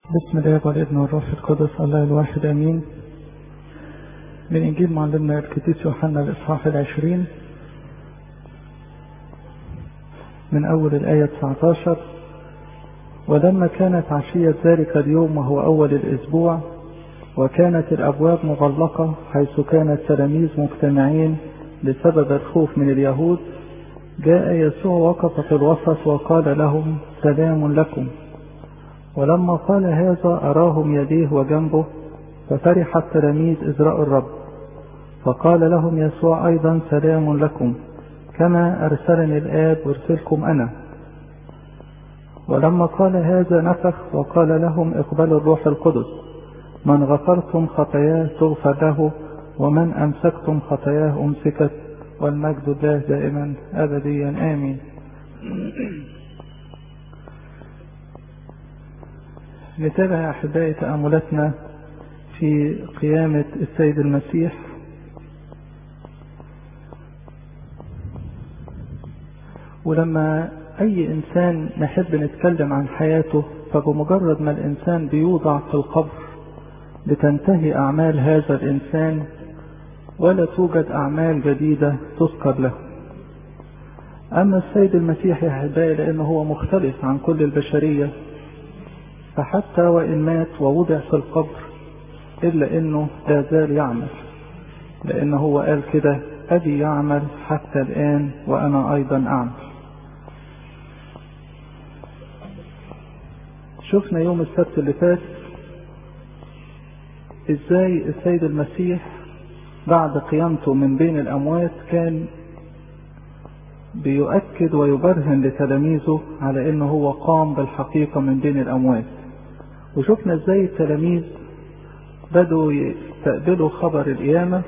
بسم الله والابن والروح القدس الله الواحد امين من انجيل معلمنا القديس يوحنا الاصحاح العشرين من اول الايه 19 ولما كانت عشيه ذلك اليوم وهو اول الاسبوع وكانت الابواب مغلقه حيث كان التلاميذ مجتمعين بسبب الخوف من اليهود جاء يسوع وقف في الوسط وقال لهم سلام لكم ولما قال هذا أراهم يديه وجنبه ففرح التلاميذ إذ رأوا الرب فقال لهم يسوع أيضا سلام لكم كما أرسلني الآب أرسلكم أنا ولما قال هذا نفخ وقال لهم اقبلوا الروح القدس من غفرتم خطاياه تغفر له ومن أمسكتم خطاياه أمسكت والمجد الله دائما أبديا آمين نتابع يا أحبائي تأملاتنا في قيامة السيد المسيح ولما أي إنسان نحب نتكلم عن حياته فبمجرد ما الإنسان بيوضع في القبر بتنتهي أعمال هذا الإنسان ولا توجد أعمال جديدة تذكر له أما السيد المسيح يا أحبائي لأنه هو مختلف عن كل البشرية فحتى وإن مات ووضع في القبر إلا إنه لا زال يعمل لأنه هو قال كده أبي يعمل حتى الآن وأنا أيضا أعمل شفنا يوم السبت اللي فات ازاي السيد المسيح بعد قيامته من بين الأموات كان بيؤكد ويبرهن لتلاميذه على انه هو قام بالحقيقة من بين الأموات وشفنا ازاي التلاميذ بدوا يستقبلوا خبر القيامة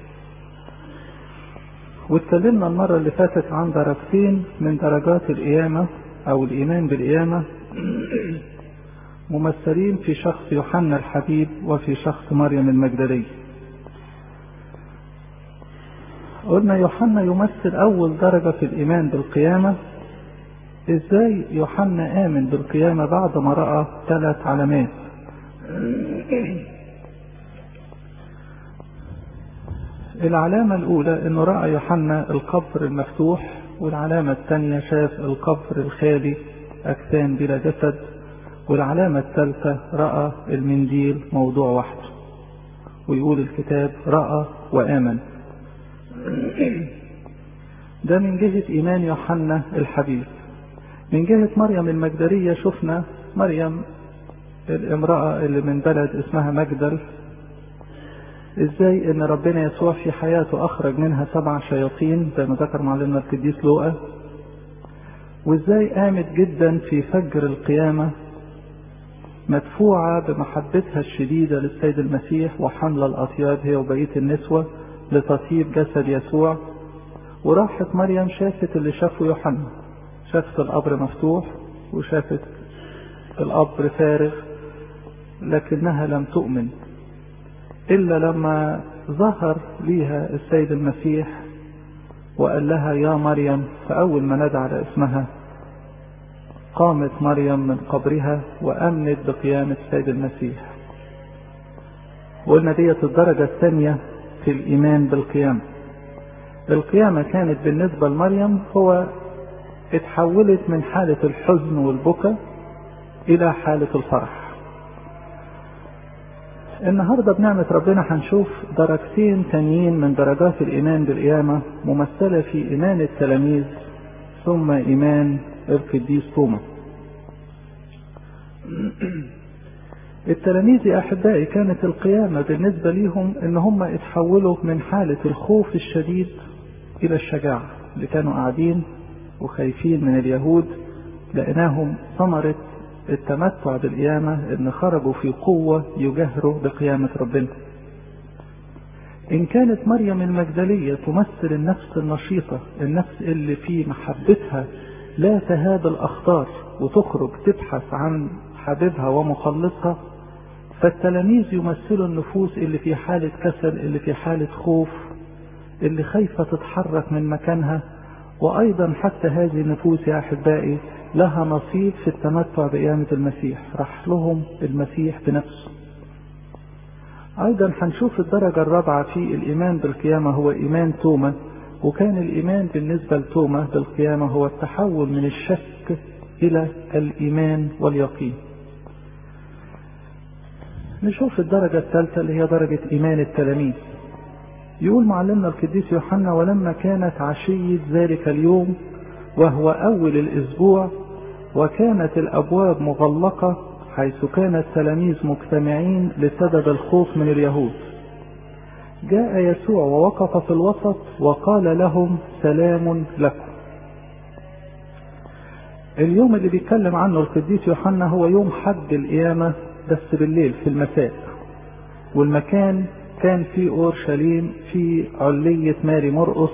واتكلمنا المرة اللي فاتت عن درجتين من درجات القيامة أو الإيمان بالقيامة ممثلين في شخص يوحنا الحبيب وفي شخص مريم المجدلية قلنا يوحنا يمثل أول درجة في الإيمان بالقيامة ازاي يوحنا امن بالقيامة بعد ما رأى ثلاث علامات العلامة الأولى أنه رأى يوحنا القبر المفتوح والعلامة الثانية شاف القبر الخالي أجسام بلا جسد والعلامة الثالثة رأى المنديل موضوع وحده ويقول الكتاب رأى وآمن ده من جهة إيمان يوحنا الحبيب من جهة مريم المجدلية شفنا مريم الامرأة اللي من بلد اسمها مجدل ازاي ان ربنا يسوع في حياته اخرج منها سبع شياطين زي ما ذكر معلمنا القديس لوقا وازاي قامت جدا في فجر القيامة مدفوعة بمحبتها الشديدة للسيد المسيح وحمل الأطياب هي وبقية النسوة لتطيب جسد يسوع وراحت مريم شافت اللي شافه يوحنا شافت القبر مفتوح وشافت القبر فارغ لكنها لم تؤمن إلا لما ظهر ليها السيد المسيح وقال لها يا مريم فأول ما نادى على اسمها قامت مريم من قبرها وأمنت بقيامة السيد المسيح وقلنا ديت الدرجة الثانية في الإيمان بالقيامة القيامة كانت بالنسبة لمريم هو اتحولت من حالة الحزن والبكاء إلى حالة الفرح النهاردة بنعمة ربنا هنشوف درجتين تانيين من درجات الإيمان بالقيامة ممثلة في إيمان التلاميذ ثم إيمان القديس توما التلاميذ يا أحبائي كانت القيامة بالنسبة ليهم إن هم اتحولوا من حالة الخوف الشديد إلى الشجاعة اللي كانوا قاعدين وخايفين من اليهود لقيناهم ثمرة التمتع بالقيامة ان خرجوا في قوة يجهروا بقيامة ربنا ان كانت مريم المجدلية تمثل النفس النشيطة النفس اللي في محبتها لا تهاب الاخطار وتخرج تبحث عن حبيبها ومخلصها فالتلاميذ يمثلوا النفوس اللي في حالة كسل اللي في حالة خوف اللي خايفة تتحرك من مكانها وأيضا حتى هذه النفوس يا أحبائي لها نصيب في التمتع بقيامة المسيح راح لهم المسيح بنفسه أيضا هنشوف الدرجة الرابعة في الإيمان بالقيامة هو إيمان توما وكان الإيمان بالنسبة لتوما بالقيامة هو التحول من الشك إلى الإيمان واليقين نشوف الدرجة الثالثة اللي هي درجة إيمان التلاميذ يقول معلمنا القديس يوحنا ولما كانت عشية ذلك اليوم وهو أول الأسبوع وكانت الأبواب مغلقة حيث كان التلاميذ مجتمعين لسبب الخوف من اليهود جاء يسوع ووقف في الوسط وقال لهم سلام لكم اليوم اللي بيتكلم عنه القديس يوحنا هو يوم حد القيامة بس بالليل في المساء والمكان كان في اورشليم في علية ماري مرقص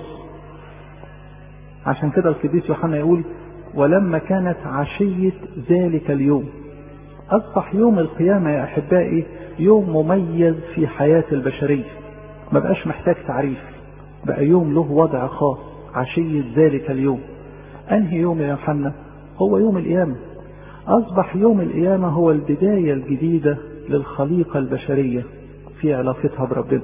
عشان كده القديس يوحنا يقول ولما كانت عشية ذلك اليوم اصبح يوم القيامة يا احبائي يوم مميز في حياة البشرية ما بقاش محتاج تعريف بقى يوم له وضع خاص عشية ذلك اليوم انهي يوم يا يوحنا هو يوم القيامة اصبح يوم القيامة هو البداية الجديدة للخليقة البشرية في علاقتها بربنا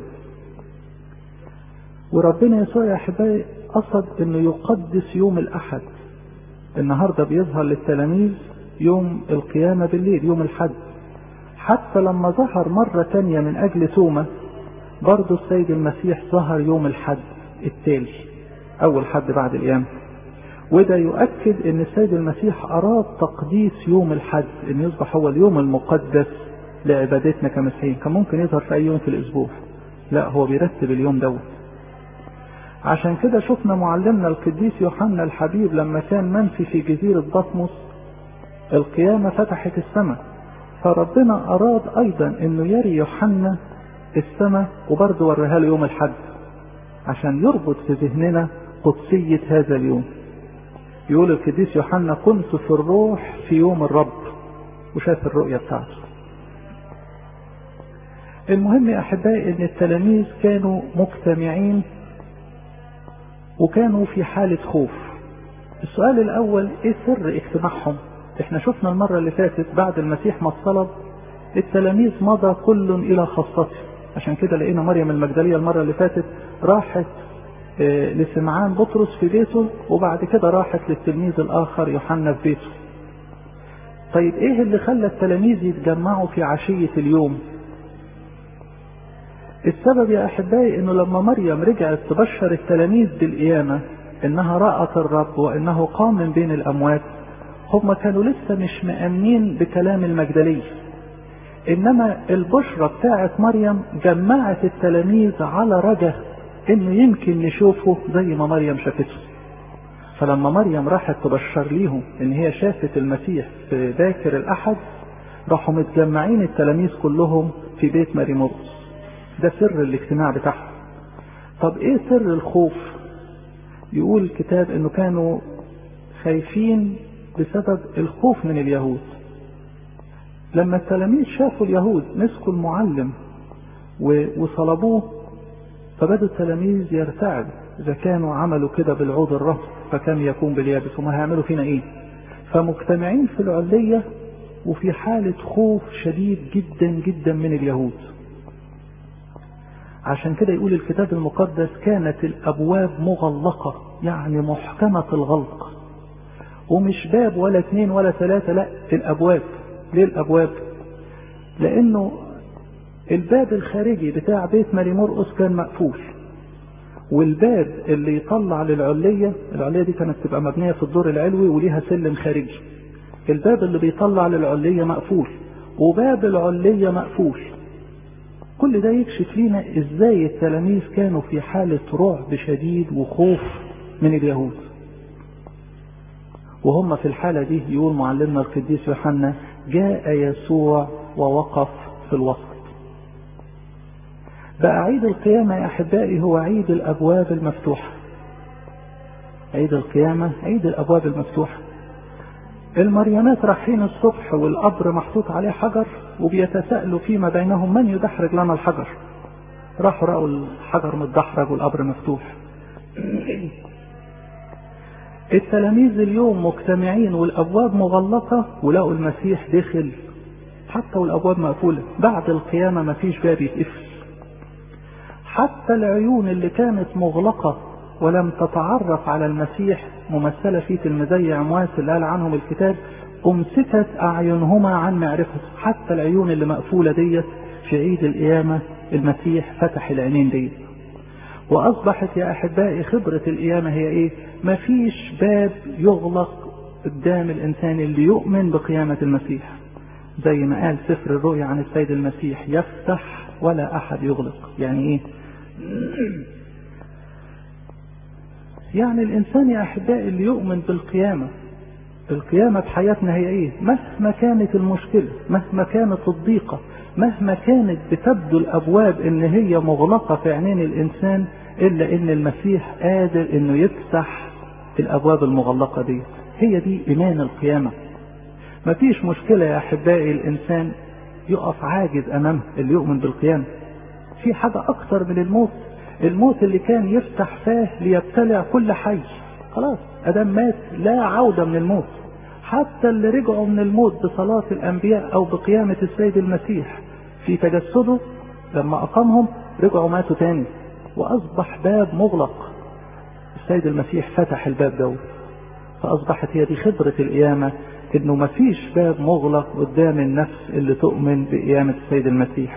وربنا يسوع يا احبائي قصد انه يقدس يوم الاحد النهاردة بيظهر للتلاميذ يوم القيامة بالليل يوم الحد حتى لما ظهر مرة تانية من اجل توما برضه السيد المسيح ظهر يوم الحد التالي اول حد بعد القيامة وده يؤكد ان السيد المسيح اراد تقديس يوم الحد ان يصبح هو اليوم المقدس لعبادتنا كمسيحيين كان ممكن يظهر في اي يوم في الاسبوع لا هو بيرتب اليوم دوت عشان كده شفنا معلمنا القديس يوحنا الحبيب لما كان منفي في جزيرة بطمس القيامة فتحت السماء فربنا أراد أيضا أنه يري يوحنا السماء وبرضه وريها له يوم الحد عشان يربط في ذهننا قدسية هذا اليوم يقول القديس يوحنا كنت في الروح في يوم الرب وشاف الرؤية بتاعته المهم يا أحبائي أن التلاميذ كانوا مجتمعين وكانوا في حالة خوف السؤال الأول إيه سر اجتماعهم احنا شفنا المرة اللي فاتت بعد المسيح ما اتصلب التلاميذ مضى كل إلى خاصته عشان كده لقينا مريم المجدلية المرة اللي فاتت راحت اه لسمعان بطرس في بيته وبعد كده راحت للتلميذ الآخر يوحنا في بيته طيب ايه اللي خلى التلاميذ يتجمعوا في عشية اليوم السبب يا احبائي انه لما مريم رجعت تبشر التلاميذ بالقيامة انها رأت الرب وانه قام من بين الاموات هم كانوا لسه مش مأمنين بكلام المجدلية انما البشرة بتاعت مريم جمعت التلاميذ على رجا انه يمكن نشوفه زي ما مريم شافته فلما مريم راحت تبشر ليهم ان هي شافت المسيح في باكر الاحد راحوا متجمعين التلاميذ كلهم في بيت ماري مرقس ده سر الاجتماع بتاعهم طب ايه سر الخوف يقول الكتاب انه كانوا خايفين بسبب الخوف من اليهود لما التلاميذ شافوا اليهود مسكوا المعلم وصلبوه فبدوا التلاميذ يرتعبوا اذا كانوا عملوا كده بالعود الرهب فكم يكون باليابس وما هيعملوا فينا ايه فمجتمعين في العلية وفي حالة خوف شديد جدا جدا من اليهود عشان كده يقول الكتاب المقدس كانت الابواب مغلقة يعني محكمة الغلق ومش باب ولا اثنين ولا ثلاثة لا الابواب ليه الابواب لانه الباب الخارجي بتاع بيت ماري مرقس كان مقفول والباب اللي يطلع للعلية العلية دي كانت تبقى مبنية في الدور العلوي وليها سلم خارجي الباب اللي بيطلع للعلية مقفول وباب العلية مقفول كل ده يكشف لنا ازاي التلاميذ كانوا في حالة رعب شديد وخوف من اليهود وهم في الحالة دي يقول معلمنا القديس يوحنا جاء يسوع ووقف في الوسط بقى عيد القيامة يا أحبائي هو عيد الأبواب المفتوحة عيد القيامة عيد الأبواب المفتوحة المريمات رايحين الصبح والقبر محطوط عليه حجر وبيتساءلوا فيما بينهم من يدحرج لنا الحجر راحوا رأوا الحجر متدحرج والقبر مفتوح التلاميذ اليوم مجتمعين والابواب مغلقة ولقوا المسيح دخل حتى والابواب مقفولة بعد القيامة مفيش باب يتقفل حتى العيون اللي كانت مغلقة ولم تتعرف على المسيح ممثلة في تلميذي عمواس اللي قال عنهم الكتاب أمسكت أعينهما عن معرفته حتى العيون اللي مقفولة ديت في عيد القيامة المسيح فتح العينين ديت وأصبحت يا أحبائي خبرة القيامة هي إيه؟ مفيش باب يغلق قدام الإنسان اللي يؤمن بقيامة المسيح زي ما قال سفر الرؤيا عن السيد المسيح يفتح ولا أحد يغلق يعني إيه؟ يعني الإنسان يا أحبائي اللي يؤمن بالقيامة القيامة في حياتنا هي إيه؟ مهما كانت المشكلة مهما كانت الضيقة مهما كانت بتبدو الأبواب إن هي مغلقة في عينين الإنسان إلا إن المسيح قادر إنه يفتح الأبواب المغلقة دي هي دي إيمان القيامة مفيش مشكلة يا أحبائي الإنسان يقف عاجز أمام اللي يؤمن بالقيامة في حاجة أكتر من الموت الموت اللي كان يفتح فاه ليبتلع كل حي خلاص أدام مات لا عودة من الموت حتى اللي رجعوا من الموت بصلاة الأنبياء أو بقيامة السيد المسيح في تجسده لما أقامهم رجعوا ماتوا تاني وأصبح باب مغلق السيد المسيح فتح الباب دوت فأصبحت هي دي خبرة القيامة إنه مفيش باب مغلق قدام النفس اللي تؤمن بقيامة السيد المسيح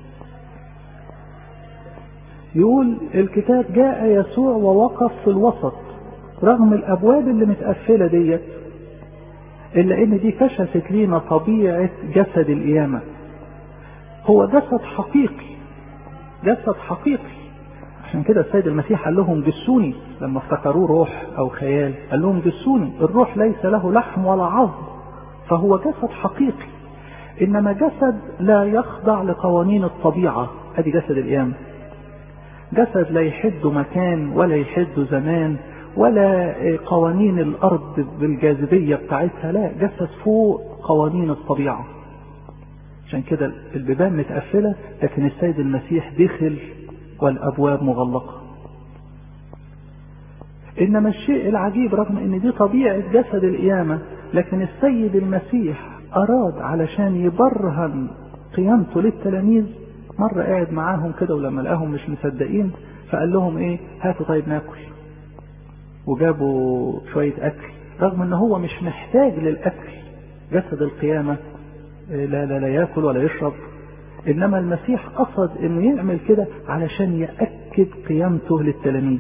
يقول الكتاب جاء يسوع ووقف في الوسط رغم الابواب اللي متقفله ديت الا ان دي كشفت لينا طبيعه جسد القيامه هو جسد حقيقي جسد حقيقي عشان كده السيد المسيح قال لهم جسوني لما افتكروه روح او خيال قال لهم جسوني الروح ليس له لحم ولا عظم فهو جسد حقيقي انما جسد لا يخضع لقوانين الطبيعه ادي جسد القيامه جسد لا يحد مكان ولا يحد زمان ولا قوانين الارض بالجاذبيه بتاعتها لا جسد فوق قوانين الطبيعه عشان كده البيبان متقفله لكن السيد المسيح دخل والابواب مغلقه انما الشيء العجيب رغم ان دي طبيعه جسد القيامه لكن السيد المسيح اراد علشان يبرهن قيامته للتلاميذ مرة قاعد معاهم كده ولما لقاهم مش مصدقين فقال لهم ايه هاتوا طيب ناكل وجابوا شوية اكل رغم ان هو مش محتاج للاكل جسد القيامة لا لا لا ياكل ولا يشرب انما المسيح قصد انه يعمل كده علشان يأكد قيامته للتلاميذ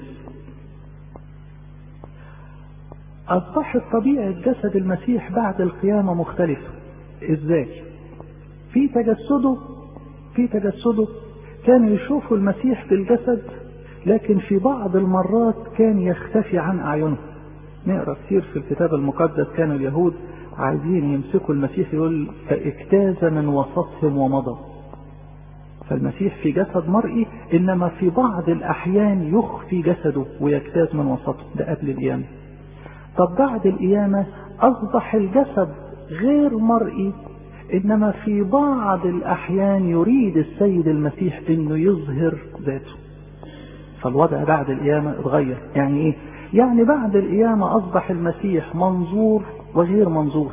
اصبحت طبيعة جسد المسيح بعد القيامة مختلفة ازاي في تجسده في تجسده كانوا يشوفوا المسيح في الجسد لكن في بعض المرات كان يختفي عن أعينهم نقرا كتير في الكتاب المقدس كانوا اليهود عايزين يمسكوا المسيح يقول فاجتاز من وسطهم ومضى فالمسيح في جسد مرئي انما في بعض الاحيان يخفي جسده ويجتاز من وسطه ده قبل القيامه طب بعد القيامه اصبح الجسد غير مرئي انما في بعض الاحيان يريد السيد المسيح انه يظهر ذاته فالوضع بعد القيامه اتغير يعني ايه يعني بعد القيامه اصبح المسيح منظور وغير منظور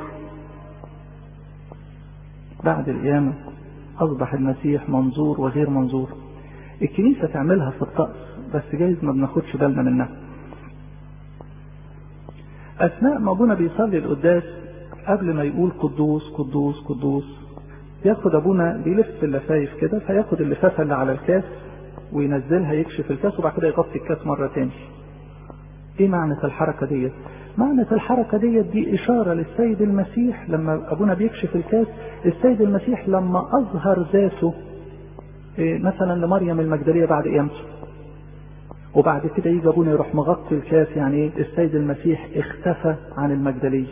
بعد القيامه اصبح المسيح منظور وغير منظور الكنيسه تعملها في الطقس بس جايز ما بناخدش بالنا منها اثناء ما ابونا بيصلي القداس قبل ما يقول قدوس قدوس قدوس ياخد ابونا بيلف اللفايف كده فياخد اللفافه اللي على الكاس وينزلها يكشف الكاس وبعد كده يغطي الكاس مره تاني ايه معنى الحركه ديت معنى الحركه ديت دي اشاره للسيد المسيح لما ابونا بيكشف الكاس السيد المسيح لما اظهر ذاته إيه مثلا لمريم المجدليه بعد قيامته وبعد كده يجي ابونا يروح مغطي الكاس يعني ايه السيد المسيح اختفى عن المجدليه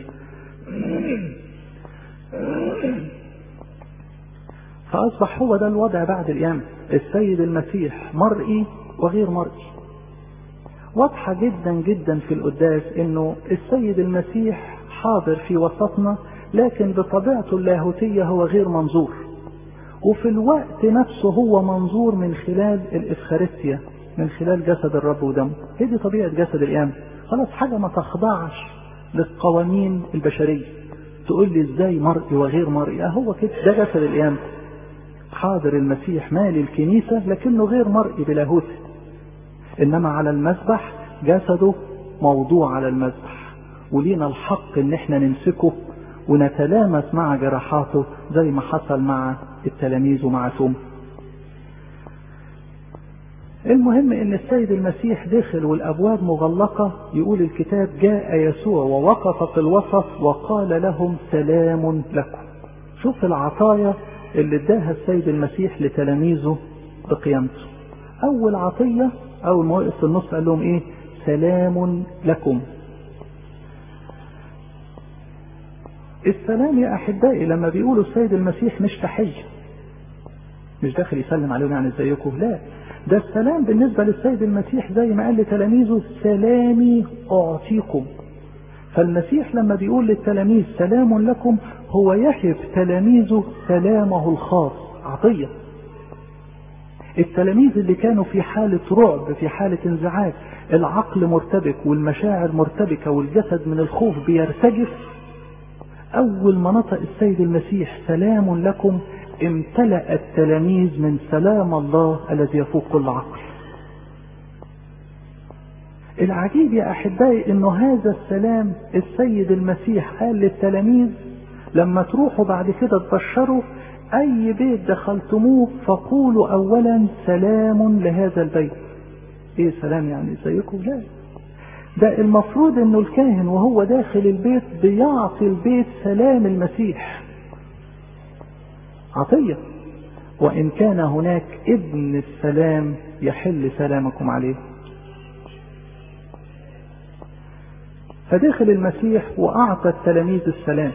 فأصبح هو ده الوضع بعد القيامة السيد المسيح مرئي وغير مرئي واضحة جدا جدا في القداس انه السيد المسيح حاضر في وسطنا لكن بطبيعته اللاهوتية هو غير منظور وفي الوقت نفسه هو منظور من خلال الإفخارستيا من خلال جسد الرب ودمه هي دي طبيعة جسد القيامة خلاص حاجة ما تخضعش للقوانين البشرية تقول لي ازاي مرئي وغير مرئي هو كده ده جسد القيامة حاضر المسيح مالي الكنيسة لكنه غير مرئي بلاهوته انما على المذبح جسده موضوع على المذبح ولينا الحق ان احنا نمسكه ونتلامس مع جراحاته زي ما حصل مع التلاميذ ومع توما المهم ان السيد المسيح دخل والابواب مغلقة يقول الكتاب جاء يسوع ووقف في الوسط وقال لهم سلام لكم شوف العطايا اللي اداها السيد المسيح لتلاميذه بقيامته اول عطية اول ما وقف في النص قال لهم ايه سلام لكم السلام يا احبائي لما بيقولوا السيد المسيح مش تحية مش داخل يسلم عليهم يعني ازيكم لا ده السلام بالنسبة للسيد المسيح زي ما قال لتلاميذه سلامي أعطيكم فالمسيح لما بيقول للتلاميذ سلام لكم هو يهب تلاميذه سلامه الخاص عطية التلاميذ اللي كانوا في حالة رعب في حالة انزعاج العقل مرتبك والمشاعر مرتبكة والجسد من الخوف بيرتجف أول ما نطق السيد المسيح سلام لكم امتلأ التلاميذ من سلام الله الذي يفوق كل عقل العجيب يا أحبائي أنه هذا السلام السيد المسيح قال للتلاميذ لما تروحوا بعد كده تبشروا أي بيت دخلتموه فقولوا أولا سلام لهذا البيت إيه سلام يعني زيكم لا ده المفروض أنه الكاهن وهو داخل البيت بيعطي البيت سلام المسيح عطية وإن كان هناك ابن السلام يحل سلامكم عليه فدخل المسيح وأعطى التلاميذ السلام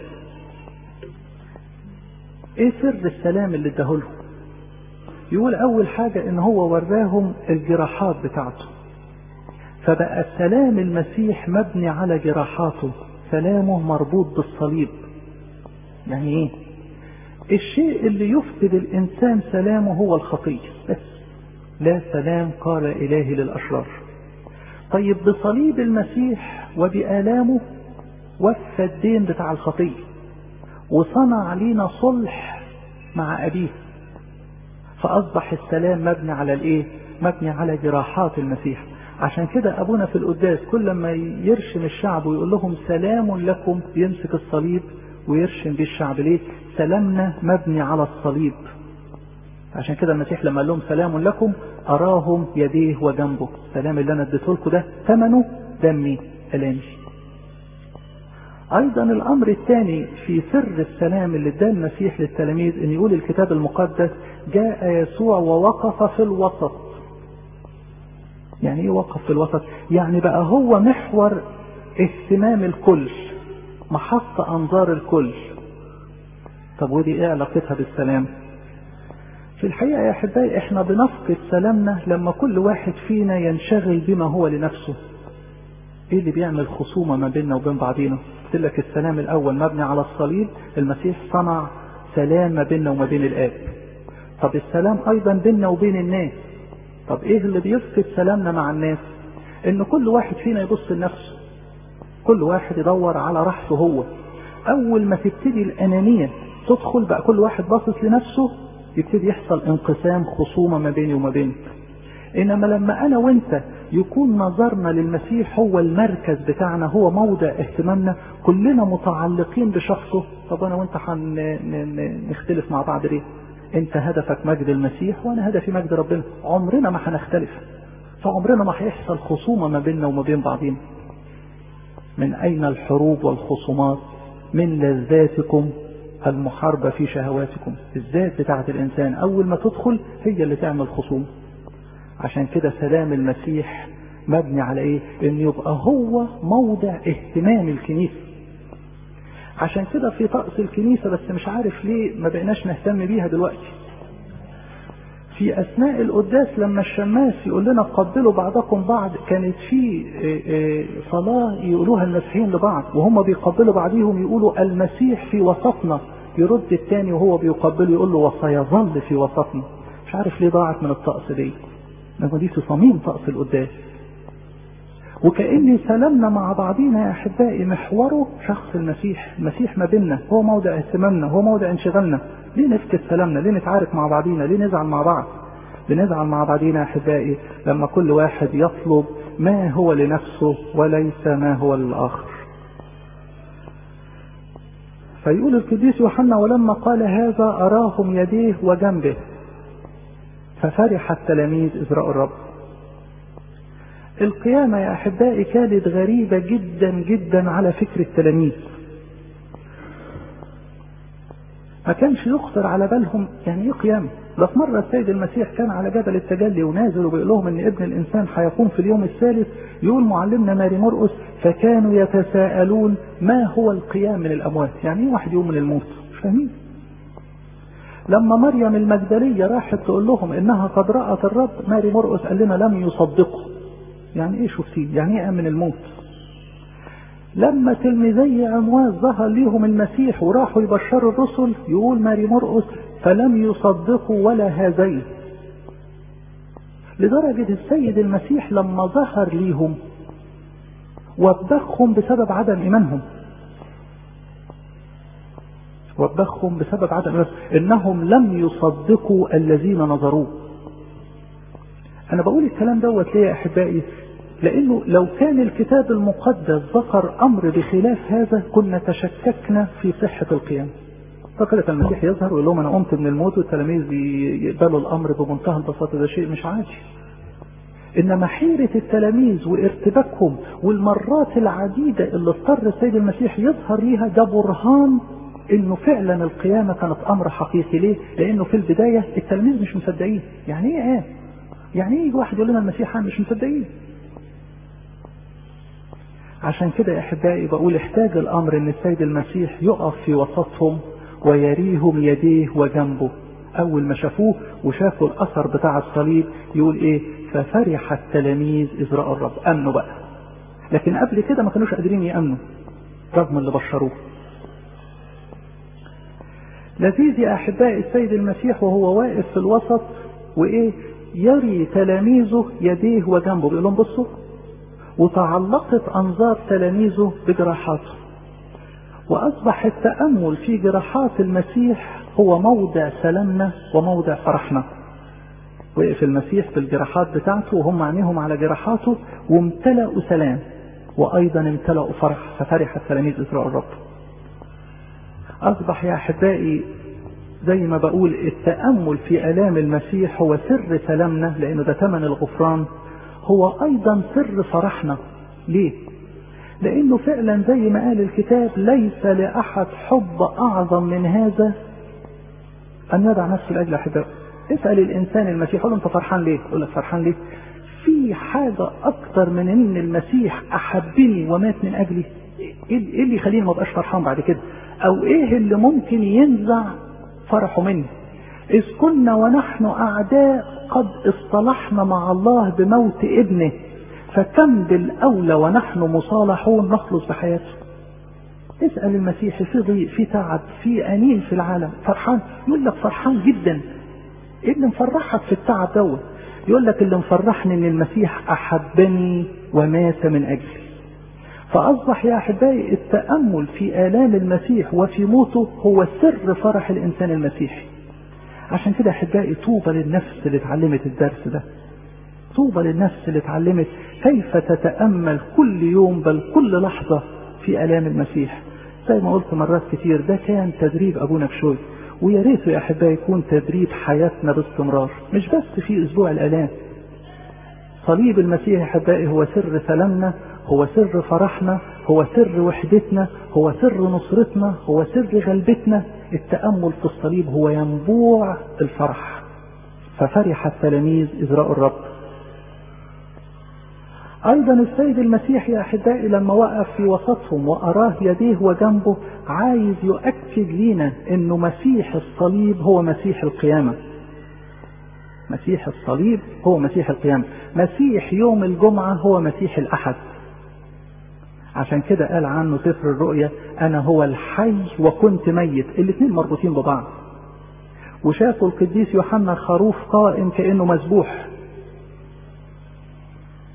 ايه سر السلام اللي اداهولهم يقول اول حاجة ان هو وراهم الجراحات بتاعته فبقى السلام المسيح مبني على جراحاته سلامه مربوط بالصليب يعني ايه الشيء اللي يفقد الانسان سلامه هو الخطية بس لا سلام قال الهي للاشرار طيب بصليب المسيح وبآلامه وفى الدين بتاع الخطيه وصنع لينا صلح مع أبيه فأصبح السلام مبني على الإيه؟ مبني على جراحات المسيح عشان كده أبونا في القداس كل ما يرشم الشعب ويقول لهم سلام لكم يمسك الصليب ويرشم بيه الشعب ليه؟ سلامنا مبني على الصليب عشان كده المسيح لما قال لهم سلام لكم أراهم يديه وجنبه السلام اللي أنا اديته لكم ده ثمنه دمي ألامي ايضا الامر الثاني في سر السلام اللي اداه المسيح للتلاميذ ان يقول الكتاب المقدس جاء يسوع ووقف في الوسط يعني ايه وقف في الوسط يعني بقى هو محور اهتمام الكل محط انظار الكل طب ودي ايه علاقتها بالسلام في الحقيقة يا احبائي احنا بنفقد سلامنا لما كل واحد فينا ينشغل بما هو لنفسه ايه اللي بيعمل خصومة ما بيننا وبين بعضينا قلت لك السلام الاول مبني على الصليب المسيح صنع سلام ما بيننا وما بين الاب طب السلام ايضا بيننا وبين الناس طب ايه اللي بيفقد سلامنا مع الناس ان كل واحد فينا يبص لنفسه كل واحد يدور على راحته هو اول ما تبتدي الانانية تدخل بقى كل واحد باصص لنفسه يبتدي يحصل انقسام خصومة ما بيني وما بينك انما لما انا وانت يكون نظرنا للمسيح هو المركز بتاعنا هو موضع اهتمامنا كلنا متعلقين بشخصه طب انا وانت هنختلف مع بعض ليه انت هدفك مجد المسيح وانا هدفي مجد ربنا عمرنا ما هنختلف فعمرنا ما هيحصل خصومة ما بيننا وما بين بعضين من اين الحروب والخصومات من لذاتكم المحاربة في شهواتكم الذات بتاعت الانسان اول ما تدخل هي اللي تعمل خصومه عشان كده سلام المسيح مبني على ايه ان يبقى هو موضع اهتمام الكنيسة عشان كده في طقس الكنيسة بس مش عارف ليه ما بقيناش نهتم بيها دلوقتي في اثناء القداس لما الشماس يقول لنا قبلوا بعضكم بعض كانت في صلاة يقولوها المسيحيين لبعض وهم بيقبلوا بعضهم يقولوا المسيح في وسطنا يرد التاني وهو بيقبله يقول له وسيظل في وسطنا مش عارف ليه ضاعت من الطقس دي لما دي في صميم طقس القداس وكأن سلامنا مع بعضينا يا أحبائي محوره شخص المسيح المسيح ما بيننا هو موضع اهتمامنا هو موضع انشغالنا ليه نفقد سلامنا ليه نتعارك مع بعضينا ليه نزعل مع بعض بنزعل مع بعضينا يا أحبائي لما كل واحد يطلب ما هو لنفسه وليس ما هو للآخر فيقول القديس يوحنا ولما قال هذا أراهم يديه وجنبه ففرح التلاميذ إذ رأوا الرب القيامة يا أحبائي كانت غريبة جدا جدا على فكر التلاميذ ما كانش يخطر على بالهم يعني ايه قيامة ده في مرة السيد المسيح كان على جبل التجلي ونازل وبيقول لهم ان ابن الانسان هيقوم في اليوم الثالث يقول معلمنا ماري مرقس فكانوا يتساءلون ما هو القيام من الاموات يعني ايه واحد يوم من الموت مش فاهمين لما مريم المجدلية راحت تقول لهم انها قد رأت الرب ماري مرقس قال لنا لم يصدقوا يعني ايه شفتيه يعني ايه من الموت لما تلميذي عمواس ظهر ليهم المسيح وراحوا يبشروا الرسل يقول ماري مرقس فلم يصدقوا ولا هذين لدرجة السيد المسيح لما ظهر ليهم وبخهم بسبب عدم إيمانهم وبخهم بسبب عدم إيمانهم إنهم لم يصدقوا الذين نظروه أنا بقول الكلام دوت ليه يا أحبائي لأنه لو كان الكتاب المقدس ذكر أمر بخلاف هذا كنا تشككنا في صحة القيامة فكرة المسيح يظهر ويقول لهم أنا قمت من الموت والتلاميذ يقبلوا الأمر بمنتهى البساطة ده شيء مش عادي إنما حيرة التلاميذ وارتباكهم والمرات العديدة اللي اضطر السيد المسيح يظهر ليها ده برهان إنه فعلا القيامة كانت أمر حقيقي ليه؟ لأنه في البداية التلاميذ مش مصدقين يعني إيه إيه؟ يعني إيه يجي واحد يقول لنا المسيح مش مصدقين عشان كده يا احبائي بقول احتاج الامر ان السيد المسيح يقف في وسطهم ويريهم يديه وجنبه اول ما شافوه وشافوا الاثر بتاع الصليب يقول ايه ففرح التلاميذ اذ راوا الرب امنوا بقى لكن قبل كده ما كانوش قادرين يامنوا رغم اللي بشروه لذيذ يا احبائي السيد المسيح وهو واقف في الوسط وايه يري تلاميذه يديه وجنبه بيقول لهم بصوا وتعلقت أنظار تلاميذه بجراحاته وأصبح التأمل في جراحات المسيح هو موضع سلامنا وموضع فرحنا وقف المسيح في الجراحات بتاعته وهم عينيهم على جراحاته وامتلأوا سلام وأيضا امتلأوا فرح ففرح التلاميذ إسراء الرب أصبح يا أحبائي زي ما بقول التأمل في آلام المسيح هو سر سلامنا لأنه ده ثمن الغفران هو ايضا سر فرحنا ليه لانه فعلا زي ما قال الكتاب ليس لاحد حب اعظم من هذا ان يضع نفسه لاجل احبائه اسال الانسان المسيح قول له انت فرحان ليه يقول لك فرحان ليه في حاجة أكتر من إن المسيح أحبني ومات من أجلي إيه اللي يخليني ما أبقاش فرحان بعد كده؟ أو إيه اللي ممكن ينزع فرحه مني؟ إذ كنا ونحن أعداء قد اصطلحنا مع الله بموت ابنه فكم بالأولى ونحن مصالحون نخلص بحياته اسأل المسيح في ضيق في تعب في أنين في العالم فرحان يقول لك فرحان جدا ايه اللي مفرحك في التعب دوت يقول لك اللي مفرحني ان المسيح احبني ومات من اجلي فاصبح يا احبائي التامل في الام المسيح وفي موته هو سر فرح الانسان المسيحي عشان كده احبائي طوبى للنفس اللي اتعلمت الدرس ده طوبى للنفس اللي اتعلمت كيف تتامل كل يوم بل كل لحظه في الام المسيح زي ما قلت مرات كتير ده كان تدريب ابونا بشوي ويا ريته يا احبائي يكون تدريب حياتنا باستمرار مش بس في اسبوع الالام صليب المسيح يا احبائي هو سر سلامنا هو سر فرحنا هو سر وحدتنا هو سر نصرتنا هو سر غلبتنا التامل في الصليب هو ينبوع الفرح ففرح التلاميذ اذ راوا الرب ايضا السيد المسيح يا احبائي لما وقف في وسطهم واراه يديه وجنبه عايز يؤكد لينا انه مسيح الصليب هو مسيح القيامه مسيح الصليب هو مسيح القيامه مسيح يوم الجمعه هو مسيح الاحد عشان كده قال عنه سفر الرؤيا انا هو الحي وكنت ميت الاثنين مربوطين ببعض وشافوا القديس يوحنا الخروف قائم كانه مذبوح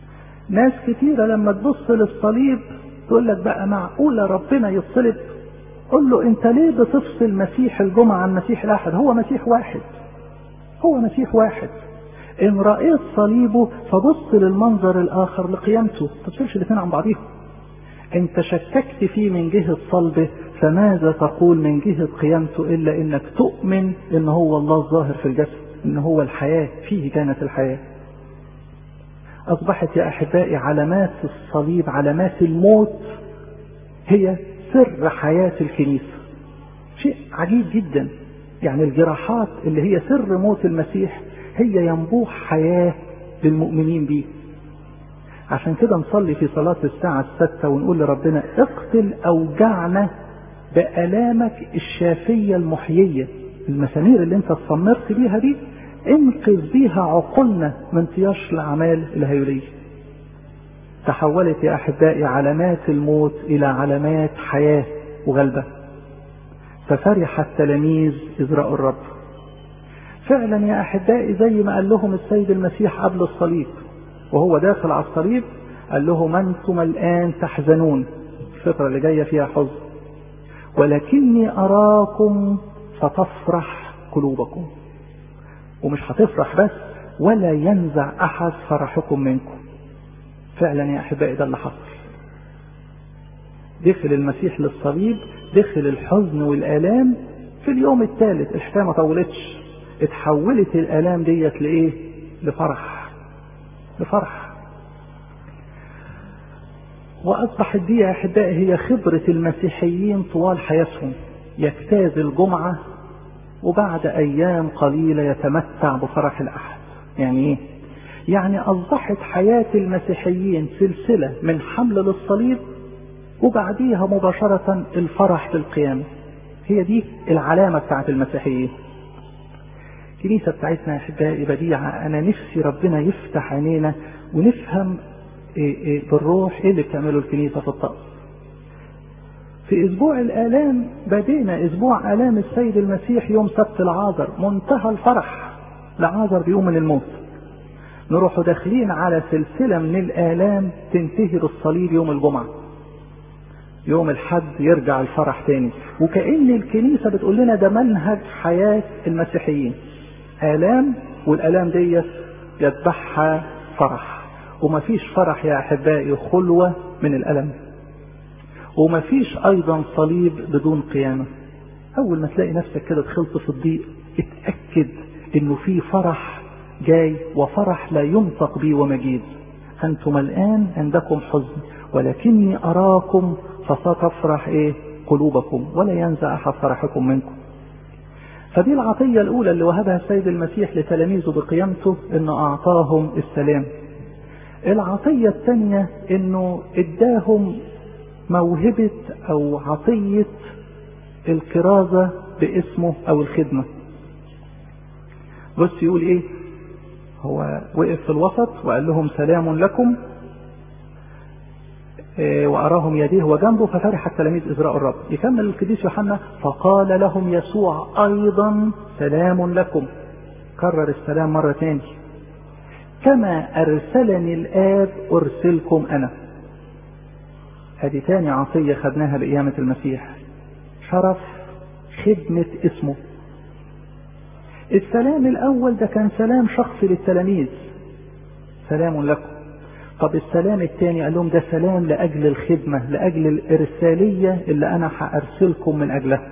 ناس كتيرة لما تبص للصليب تقول لك بقى معقولة ربنا يتصلب قل له انت ليه بتفصل مسيح الجمعة عن مسيح الاحد هو مسيح واحد هو مسيح واحد ان رأيت صليبه فبص للمنظر الاخر لقيامته ما تفصلش الاثنين عن بعضيهم انت شككت فيه من جهة صلبه فماذا تقول من جهة قيامته الا انك تؤمن ان هو الله الظاهر في الجسد ان هو الحياة فيه كانت الحياة اصبحت يا احبائي علامات الصليب علامات الموت هي سر حياة الكنيسة شيء عجيب جدا يعني الجراحات اللي هي سر موت المسيح هي ينبوع حياة للمؤمنين به عشان كده نصلي في صلاة الساعة الستة ونقول لربنا اقتل أوجعنا بآلامك الشافية المحيية المسامير اللي انت اتصمرت بيها دي انقذ بيها عقولنا من طياش الأعمال الهيولية تحولت يا أحبائي علامات الموت إلى علامات حياة وغلبة ففرح التلاميذ إذ رأوا الرب فعلا يا أحبائي زي ما قال لهم السيد المسيح قبل الصليب وهو داخل على الصليب قال لهم أنتم الآن تحزنون الفترة اللي جاية فيها حزن ولكني أراكم فتفرح قلوبكم ومش هتفرح بس ولا ينزع أحد فرحكم منكم فعلا يا أحبائي ده اللي حصل دخل المسيح للصليب دخل الحزن والآلام في اليوم الثالث الحكاية ما طولتش اتحولت الآلام ديت لإيه؟ لفرح لفرح وأصبحت دي يا أحبائي هي خبرة المسيحيين طوال حياتهم يجتاز الجمعة وبعد أيام قليلة يتمتع بفرح الأحد يعني إيه؟ يعني أصبحت حياة المسيحيين سلسلة من حمل للصليب وبعديها مباشرة الفرح بالقيامة هي دي العلامة بتاعت المسيحيين الكنيسة بتاعتنا يا أحبائي بديعة أنا نفسي ربنا يفتح عينينا ونفهم إيه إيه بالروح إيه اللي بتعمله الكنيسة في الطقس في أسبوع الآلام بدينا أسبوع آلام السيد المسيح يوم سبت العازر منتهى الفرح لعازر بيوم من الموت نروح داخلين على سلسلة من الآلام تنتهي بالصليب يوم الجمعة يوم الحد يرجع الفرح تاني وكأن الكنيسة بتقول لنا ده منهج حياة المسيحيين آلام والآلام ديت يتبعها فرح ومفيش فرح يا أحبائي خلوة من الألم ومفيش أيضا صليب بدون قيامة أول ما تلاقي نفسك كده دخلت في الضيق اتأكد إنه في فرح جاي وفرح لا ينطق به ومجيد أنتم الآن عندكم حزن ولكني أراكم فستفرح إيه قلوبكم ولا ينزع أحد فرحكم منكم فدي العطية الأولى اللي وهبها السيد المسيح لتلاميذه بقيامته إنه أعطاهم السلام العطية الثانية إنه إداهم موهبة أو عطية الكرازة باسمه أو الخدمة بص يقول إيه هو وقف في الوسط وقال لهم سلام لكم وأراهم يديه وجنبه ففرح التلاميذ إزراء الرب يكمل القديس يوحنا فقال لهم يسوع أيضا سلام لكم كرر السلام مرة تاني كما أرسلني الآب أرسلكم أنا هذه تاني عطية خدناها بقيامة المسيح شرف خدمة اسمه السلام الأول ده كان سلام شخصي للتلاميذ سلام لكم طب السلام الثاني قال لهم ده سلام لأجل الخدمة لأجل الإرسالية اللي أنا هأرسلكم من أجلها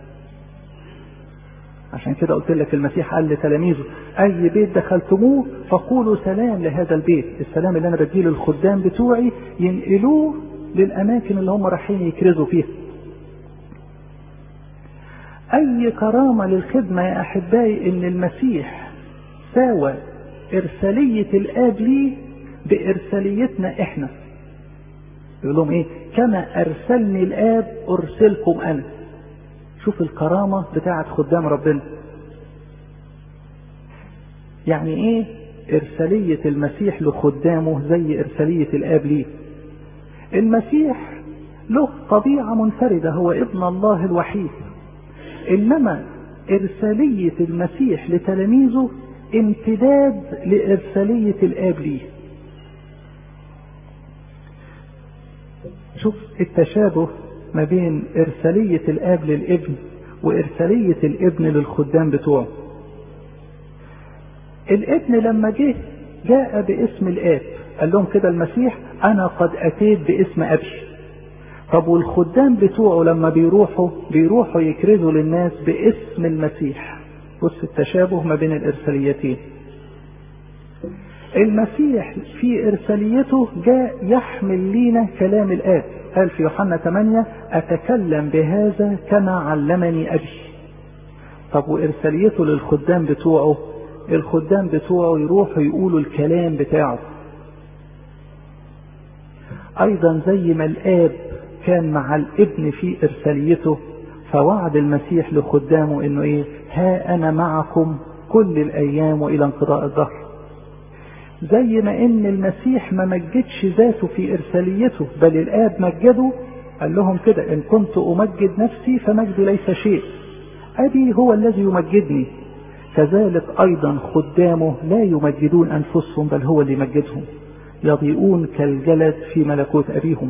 عشان كده قلت لك المسيح قال لتلاميذه أي بيت دخلتموه فقولوا سلام لهذا البيت السلام اللي أنا بديه للخدام بتوعي ينقلوه للأماكن اللي هم رايحين يكرزوا فيها أي كرامة للخدمة يا أحبائي إن المسيح ساوى إرسالية الآب ليه بإرساليتنا إحنا يقول لهم إيه كما أرسلني الآب أرسلكم أنا شوف الكرامة بتاعة خدام ربنا يعني إيه إرسالية المسيح لخدامه زي إرسالية الآب ليه المسيح له طبيعة منفردة هو ابن الله الوحيد إنما إرسالية المسيح لتلاميذه امتداد لإرسالية الآب ليه شوف التشابه ما بين إرسالية الآب للابن وإرسالية الابن للخدام بتوعه الابن لما جه جاء باسم الآب قال لهم كده المسيح أنا قد أتيت باسم أبي طب والخدام بتوعه لما بيروحوا بيروحوا يكرزوا للناس باسم المسيح بص التشابه ما بين الإرساليتين المسيح في إرساليته جاء يحمل لينا كلام الآب قال في يوحنا 8 أتكلم بهذا كما علمني أبي طب وإرساليته للخدام بتوعه الخدام بتوعه يروحوا يقولوا الكلام بتاعه أيضا زي ما الآب كان مع الابن في إرساليته فوعد المسيح لخدامه إنه إيه ها أنا معكم كل الأيام وإلى انقضاء الظهر زي ما ان المسيح ما مجدش ذاته في ارساليته بل الاب مجده قال لهم كده ان كنت امجد نفسي فمجدي ليس شيء ابي هو الذي يمجدني كذلك ايضا خدامه لا يمجدون انفسهم بل هو اللي يمجدهم يضيئون كالجلد في ملكوت ابيهم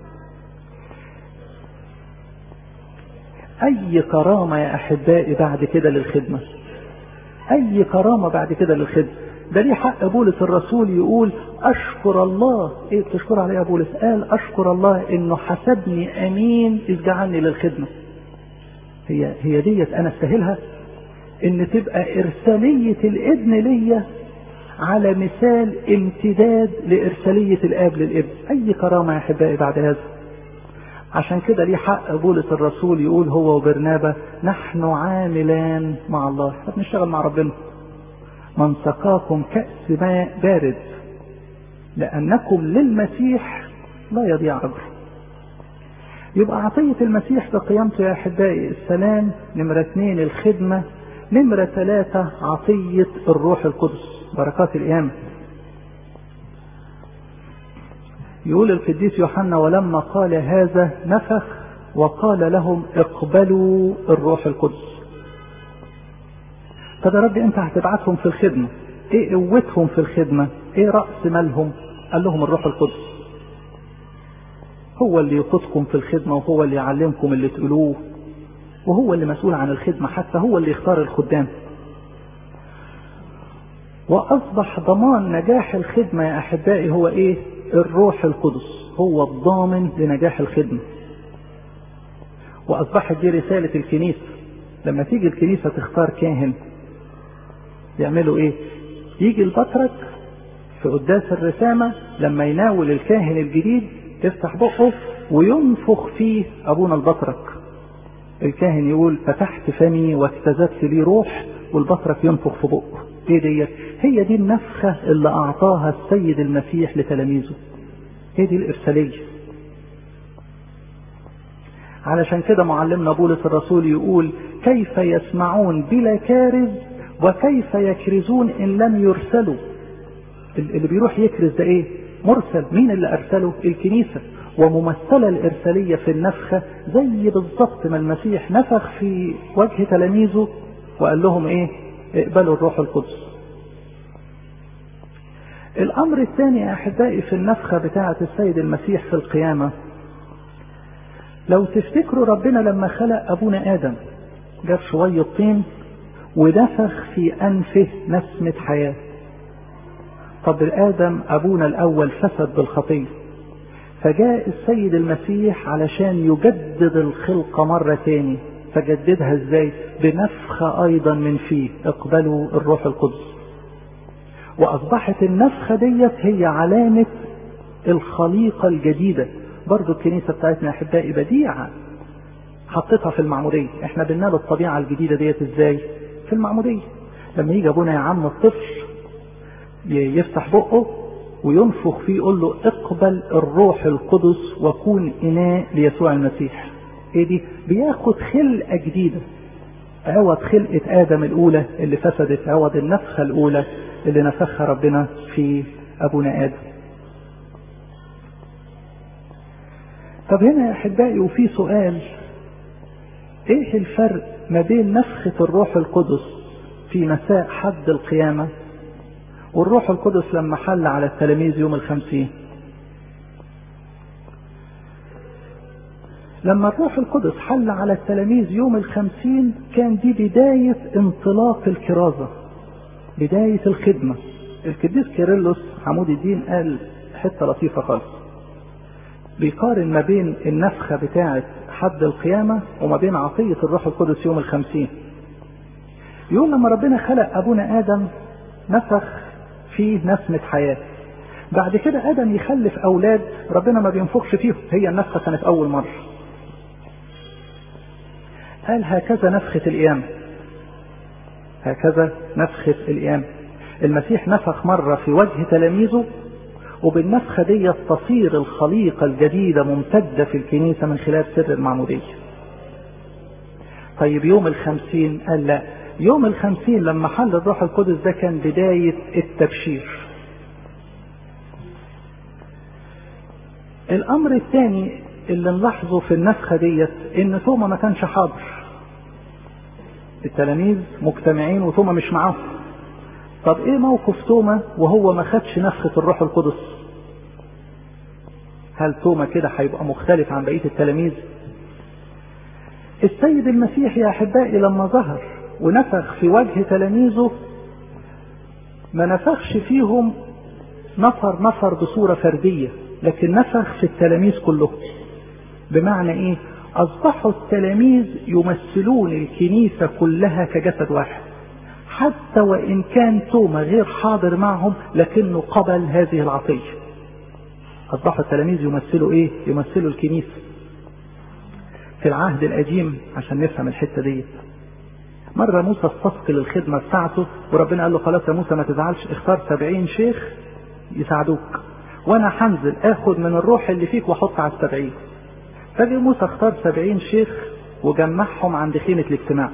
اي كرامه يا احبائي بعد كده للخدمه اي كرامه بعد كده للخدمه ده ليه حق بولس الرسول يقول اشكر الله ايه بتشكر عليه يا بولس قال اشكر الله انه حسبني امين اذ جعلني للخدمه هي هي ديت انا استاهلها ان تبقى ارساليه الابن ليا على مثال امتداد لارساليه الاب للابن اي كرامه يا احبائي بعد هذا عشان كده ليه حق بولس الرسول يقول هو وبرنابا نحن عاملان مع الله احنا بنشتغل مع ربنا من سقاكم كأس ماء بارد لأنكم للمسيح لا يضيع أجره يبقى عطية المسيح بقيامته يا أحبائي السلام نمرة اثنين الخدمة نمرة ثلاثة عطية الروح القدس بركات القيامة يقول القديس يوحنا ولما قال هذا نفخ وقال لهم اقبلوا الروح القدس طب يا رب انت هتبعتهم في الخدمة ايه قوتهم في الخدمة ايه رأس مالهم قال لهم الروح القدس هو اللي يقودكم في الخدمة وهو اللي يعلمكم اللي تقولوه وهو اللي مسؤول عن الخدمة حتى هو اللي يختار الخدام وأصبح ضمان نجاح الخدمة يا أحبائي هو إيه؟ الروح القدس هو الضامن لنجاح الخدمة وأصبحت دي رسالة الكنيسة لما تيجي الكنيسة تختار كاهن يعملوا ايه يجي البطرك في قداس الرسامة لما يناول الكاهن الجديد يفتح بقه وينفخ فيه ابونا البطرك الكاهن يقول فتحت فمي واكتزبت لي روح والبطرك ينفخ في بقه ايه ديت هي دي النفخة اللي اعطاها السيد المسيح لتلاميذه هي دي الارسالية علشان كده معلمنا بولس الرسول يقول كيف يسمعون بلا كارز وكيف يكرزون ان لم يرسلوا اللي بيروح يكرز ده ايه مرسل مين اللي ارسله الكنيسة وممثلة الارسالية في النفخة زي بالظبط ما المسيح نفخ في وجه تلاميذه وقال لهم ايه اقبلوا الروح القدس الامر الثاني يا احبائي في النفخة بتاعة السيد المسيح في القيامة لو تفتكروا ربنا لما خلق ابونا ادم جاب شوية طين ونفخ في أنفه نسمة حياة طب آدم أبونا الأول فسد بالخطية فجاء السيد المسيح علشان يجدد الخلقة مرة تاني فجددها ازاي بنفخة أيضا من فيه اقبلوا الروح القدس وأصبحت النفخة ديت هي علامة الخليقة الجديدة برضو الكنيسة بتاعتنا أحبائي بديعة حطيتها في المعمودية احنا بننال الطبيعة الجديدة ديت ازاي في المعمودية لما يجي ابونا يا عم الطفل يفتح بقه وينفخ فيه يقول له اقبل الروح القدس وكون اناء ليسوع المسيح ايه دي بياخد خلقة جديدة عوض خلقة ادم الاولى اللي فسدت عوض النفخة الاولى اللي نفخها ربنا في ابونا ادم طب هنا يا احبائي وفي سؤال ايه الفرق ما بين نفخة الروح القدس في مساء حد القيامة والروح القدس لما حل على التلاميذ يوم الخمسين لما الروح القدس حل على التلاميذ يوم الخمسين كان دي بداية انطلاق الكرازة بداية الخدمة القديس كيرلس عمود الدين قال حتة لطيفة خالص بيقارن ما بين النفخة بتاعة حد القيامة وما بين عطية الروح القدس يوم الخمسين يقول لما ربنا خلق أبونا آدم نفخ فيه نسمة حياة بعد كده آدم يخلف أولاد ربنا ما بينفخش فيهم هي النفخة كانت أول مرة قال هكذا نفخة القيامة هكذا نفخة القيامة المسيح نفخ مرة في وجه تلاميذه وبالنفخة دي تصير الخليقة الجديدة ممتدة في الكنيسة من خلال سر المعمودية طيب يوم الخمسين قال لا يوم الخمسين لما حل الروح القدس ده كان بداية التبشير الأمر الثاني اللي نلاحظه في النفخة ديت إن توما ما كانش حاضر التلاميذ مجتمعين وتوما مش معاهم طب ايه موقف توما وهو ما خدش نفخة الروح القدس هل توما كده هيبقى مختلف عن بقية التلاميذ السيد المسيح يا احبائي لما ظهر ونفخ في وجه تلاميذه ما نفخش فيهم نفر نفر بصورة فردية لكن نفخ في التلاميذ كلهم بمعنى ايه اصبحوا التلاميذ يمثلون الكنيسة كلها كجسد واحد حتى وإن كان توما غير حاضر معهم لكنه قبل هذه العطية أصبحوا التلاميذ يمثلوا إيه؟ يمثلوا الكنيسة في العهد القديم عشان نفهم الحتة دي مرة موسى استثقل الخدمة بتاعته وربنا قال له خلاص يا موسى ما تزعلش اختار سبعين شيخ يساعدوك وانا هنزل اخد من الروح اللي فيك واحط على السبعين فجي موسى اختار سبعين شيخ وجمعهم عند خيمة الاجتماع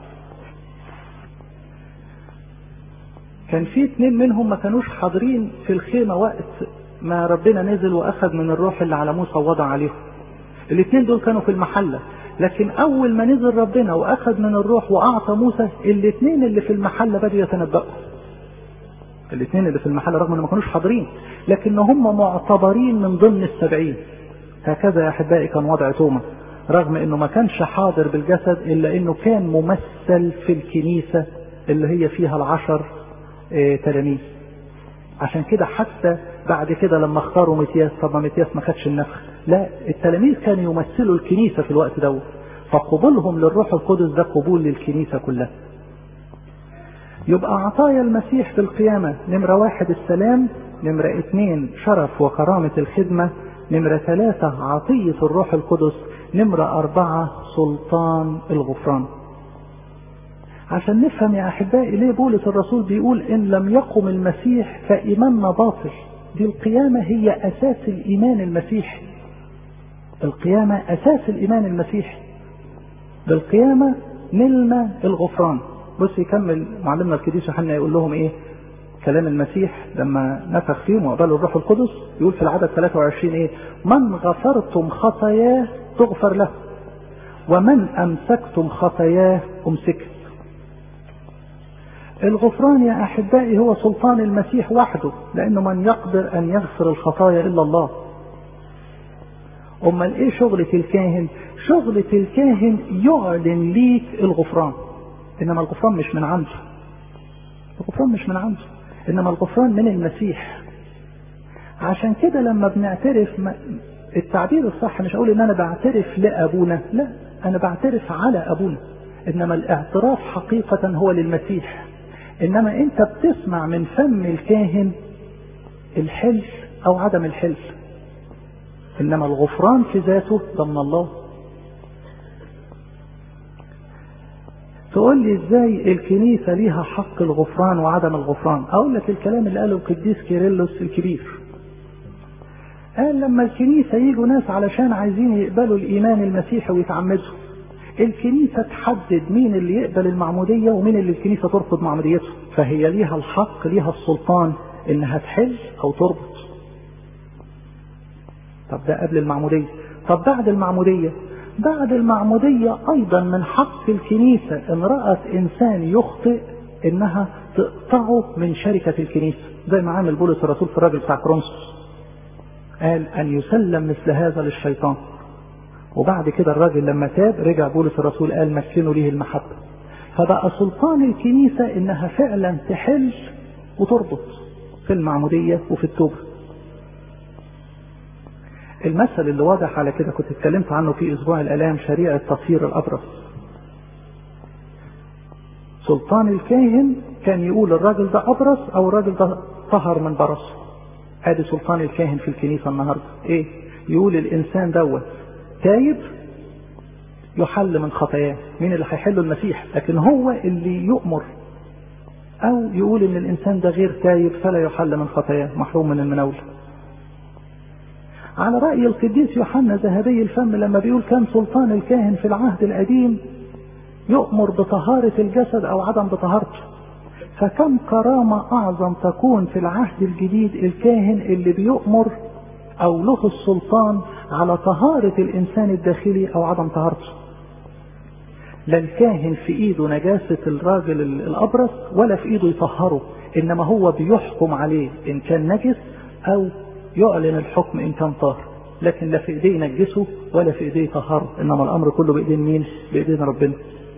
كان في اتنين منهم ما كانوش حاضرين في الخيمة وقت ما ربنا نزل واخذ من الروح اللي على موسى ووضع عليهم الاتنين دول كانوا في المحلة لكن اول ما نزل ربنا واخذ من الروح واعطى موسى الاتنين اللي في المحلة بدأوا يتنبأوا الاثنين اللي في المحل رغم انهم ما كانوش حاضرين لكن هم معتبرين من ضمن السبعين هكذا يا احبائي كان وضع توما رغم انه ما كانش حاضر بالجسد الا انه كان ممثل في الكنيسة اللي هي فيها العشر اه تلاميذ عشان كده حتى بعد كده لما اختاروا متياس طب ما متياس ما خدش النفخ لا التلاميذ كانوا يمثلوا الكنيسة في الوقت دوت فقبولهم للروح القدس ده قبول للكنيسة كلها يبقى عطايا المسيح في القيامة نمرة واحد السلام نمرة اثنين شرف وكرامة الخدمة نمرة ثلاثة عطية الروح القدس نمرة أربعة سلطان الغفران عشان نفهم يا أحبائي ليه بولس الرسول بيقول إن لم يقم المسيح فإيماننا باطل دي القيامة هي أساس الإيمان المسيحي القيامة أساس الإيمان المسيحي بالقيامة نلنا الغفران بص يكمل معلمنا القديس يوحنا يقول لهم ايه كلام المسيح لما نفخ فيهم وقبلوا الروح القدس يقول في العدد 23 ايه من غفرتم خطاياه تغفر له ومن امسكتم خطاياه امسكت الغفران يا احبائي هو سلطان المسيح وحده لانه من يقدر ان يغفر الخطايا الا الله امال ايه شغلة الكاهن شغلة الكاهن يعلن ليك الغفران انما الغفران مش من عنده الغفران مش من عنده انما الغفران من المسيح عشان كده لما بنعترف التعبير الصح مش اقول ان انا بعترف لابونا لا انا بعترف على ابونا انما الاعتراف حقيقة هو للمسيح انما انت بتسمع من فم الكاهن الحلف او عدم الحلف انما الغفران في ذاته ده من الله تقول لي ازاي الكنيسة ليها حق الغفران وعدم الغفران اقول لك الكلام اللي قاله القديس كيرلس الكبير قال لما الكنيسة يجوا ناس علشان عايزين يقبلوا الايمان المسيحي ويتعمدوا الكنيسة تحدد مين اللي يقبل المعمودية ومين اللي الكنيسة ترفض معموديته فهي ليها الحق ليها السلطان انها تحل او تربط طب ده قبل المعمودية طب بعد المعمودية بعد المعمودية أيضا من حق الكنيسة إن رأت إنسان يخطئ إنها تقطعه من شركة الكنيسة زي ما عامل بولس الرسول في الراجل بتاع كرونسوس قال أن يسلم مثل هذا للشيطان وبعد كده الراجل لما تاب رجع بولس الرسول قال مكنوا ليه المحبة فبقى سلطان الكنيسة انها فعلا تحل وتربط في المعمودية وفي التوبة المثل اللي واضح على كده كنت اتكلمت عنه في اسبوع الالام شريعة تطهير الابرص سلطان الكاهن كان يقول الراجل ده ابرص او الراجل ده طهر من برصه ادي سلطان الكاهن في الكنيسة النهاردة ايه يقول الانسان دوت تايب يحل من خطاياه مين اللي هيحله المسيح لكن هو اللي يؤمر او يقول ان الانسان ده غير تايب فلا يحل من خطاياه محروم من المناولة على رأي القديس يوحنا ذهبي الفم لما بيقول كان سلطان الكاهن في العهد القديم يؤمر بطهارة الجسد او عدم بطهارته فكم كرامة اعظم تكون في العهد الجديد الكاهن اللي بيؤمر او له السلطان على طهارة الانسان الداخلي او عدم طهارته لا الكاهن في ايده نجاسة الراجل الابرص ولا في ايده يطهره انما هو بيحكم عليه ان كان نجس او يعلن الحكم ان كان طاهر لكن لا في ايديه ينجسه ولا في ايديه يطهره انما الامر كله بايدين مين بايدين ربنا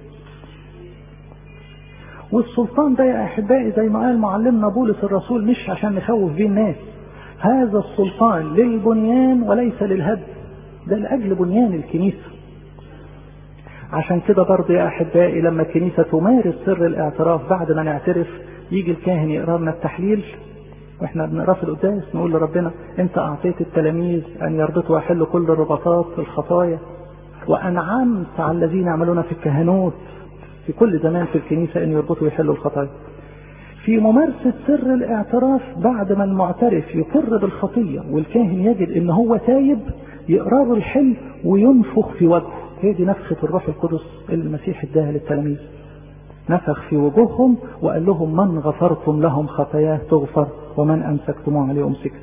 والسلطان ده يا احبائي زي ما قال معلمنا بولس الرسول مش عشان نخوف بيه الناس هذا السلطان للبنيان وليس للهدم ده لاجل بنيان الكنيسه عشان كده برضه يا احبائي لما الكنيسه تمارس سر الاعتراف بعد ما نعترف يجي الكاهن يقرا لنا التحليل واحنا بنقرا في القداس نقول لربنا انت اعطيت التلاميذ ان يربطوا ويحلوا كل الرباطات في الخطايا وانعمت على الذين يعملون في الكهنوت في كل زمان في الكنيسه ان يربطوا ويحلوا الخطايا في ممارسة سر الاعتراف بعد ما المعترف يقر بالخطية والكاهن يجد ان هو تايب يقرا له الحل وينفخ في وجهه هي دي نفخة الروح القدس اللي المسيح اداها للتلاميذ نفخ في وجوههم وقال لهم من غفرتم لهم خطاياه تغفر ومن امسكتموه عليه امسك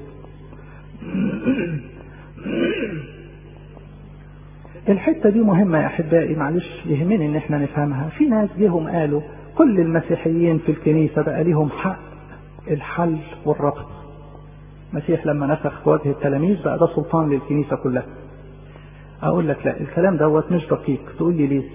الحتة دي مهمة يا احبائي معلش يهمني ان احنا نفهمها في ناس جيهم قالوا كل المسيحيين في الكنيسة بقى ليهم حق الحل والربط المسيح لما نفخ في وجه التلاميذ بقى ده سلطان للكنيسة كلها اقول لك لا الكلام دوت مش دقيق تقول لي ليه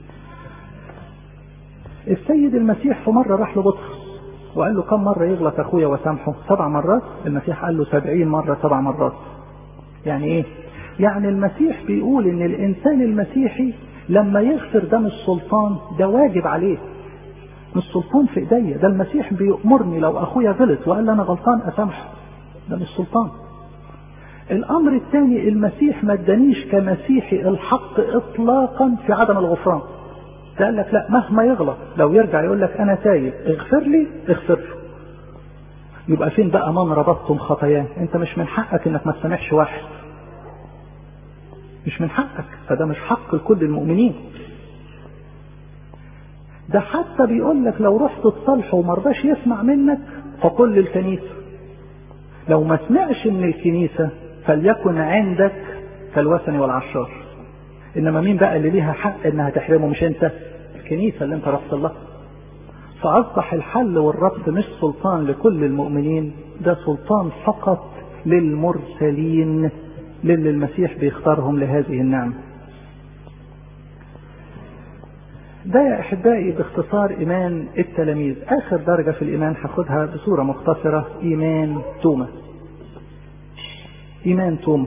السيد المسيح في مرة راح لبطرس وقال له كم مرة يغلط اخويا وسامحه سبع مرات المسيح قال له سبعين مرة سبع مرات يعني ايه يعني المسيح بيقول ان الانسان المسيحي لما يغفر ده مش سلطان ده واجب عليه مش سلطان في ايديا ده المسيح بيأمرني لو اخويا غلط وقال لي انا غلطان اسامحه ده مش سلطان الامر الثاني المسيح ما ادانيش كمسيحي الحق اطلاقا في عدم الغفران قال لك لا مهما يغلط لو يرجع يقول لك انا تايب اغفر لي اغفر له يبقى فين بقى من ربطتم خطاياه انت مش من حقك انك ما تسامحش واحد مش من حقك فده مش حق لكل المؤمنين ده حتى بيقول لك لو رحت تصالحه وما رضاش يسمع منك فقل للكنيسه لو ما سمعش من الكنيسه فليكن عندك كالوثن والعشار انما مين بقى اللي ليها حق انها تحرمه مش انت الكنيسه اللي انت رحت لها فاصبح الحل والربط مش سلطان لكل المؤمنين ده سلطان فقط للمرسلين للي المسيح بيختارهم لهذه النعمه ده يا احبائي باختصار ايمان التلاميذ اخر درجه في الايمان هاخدها بصوره مختصره ايمان توما ايمان توما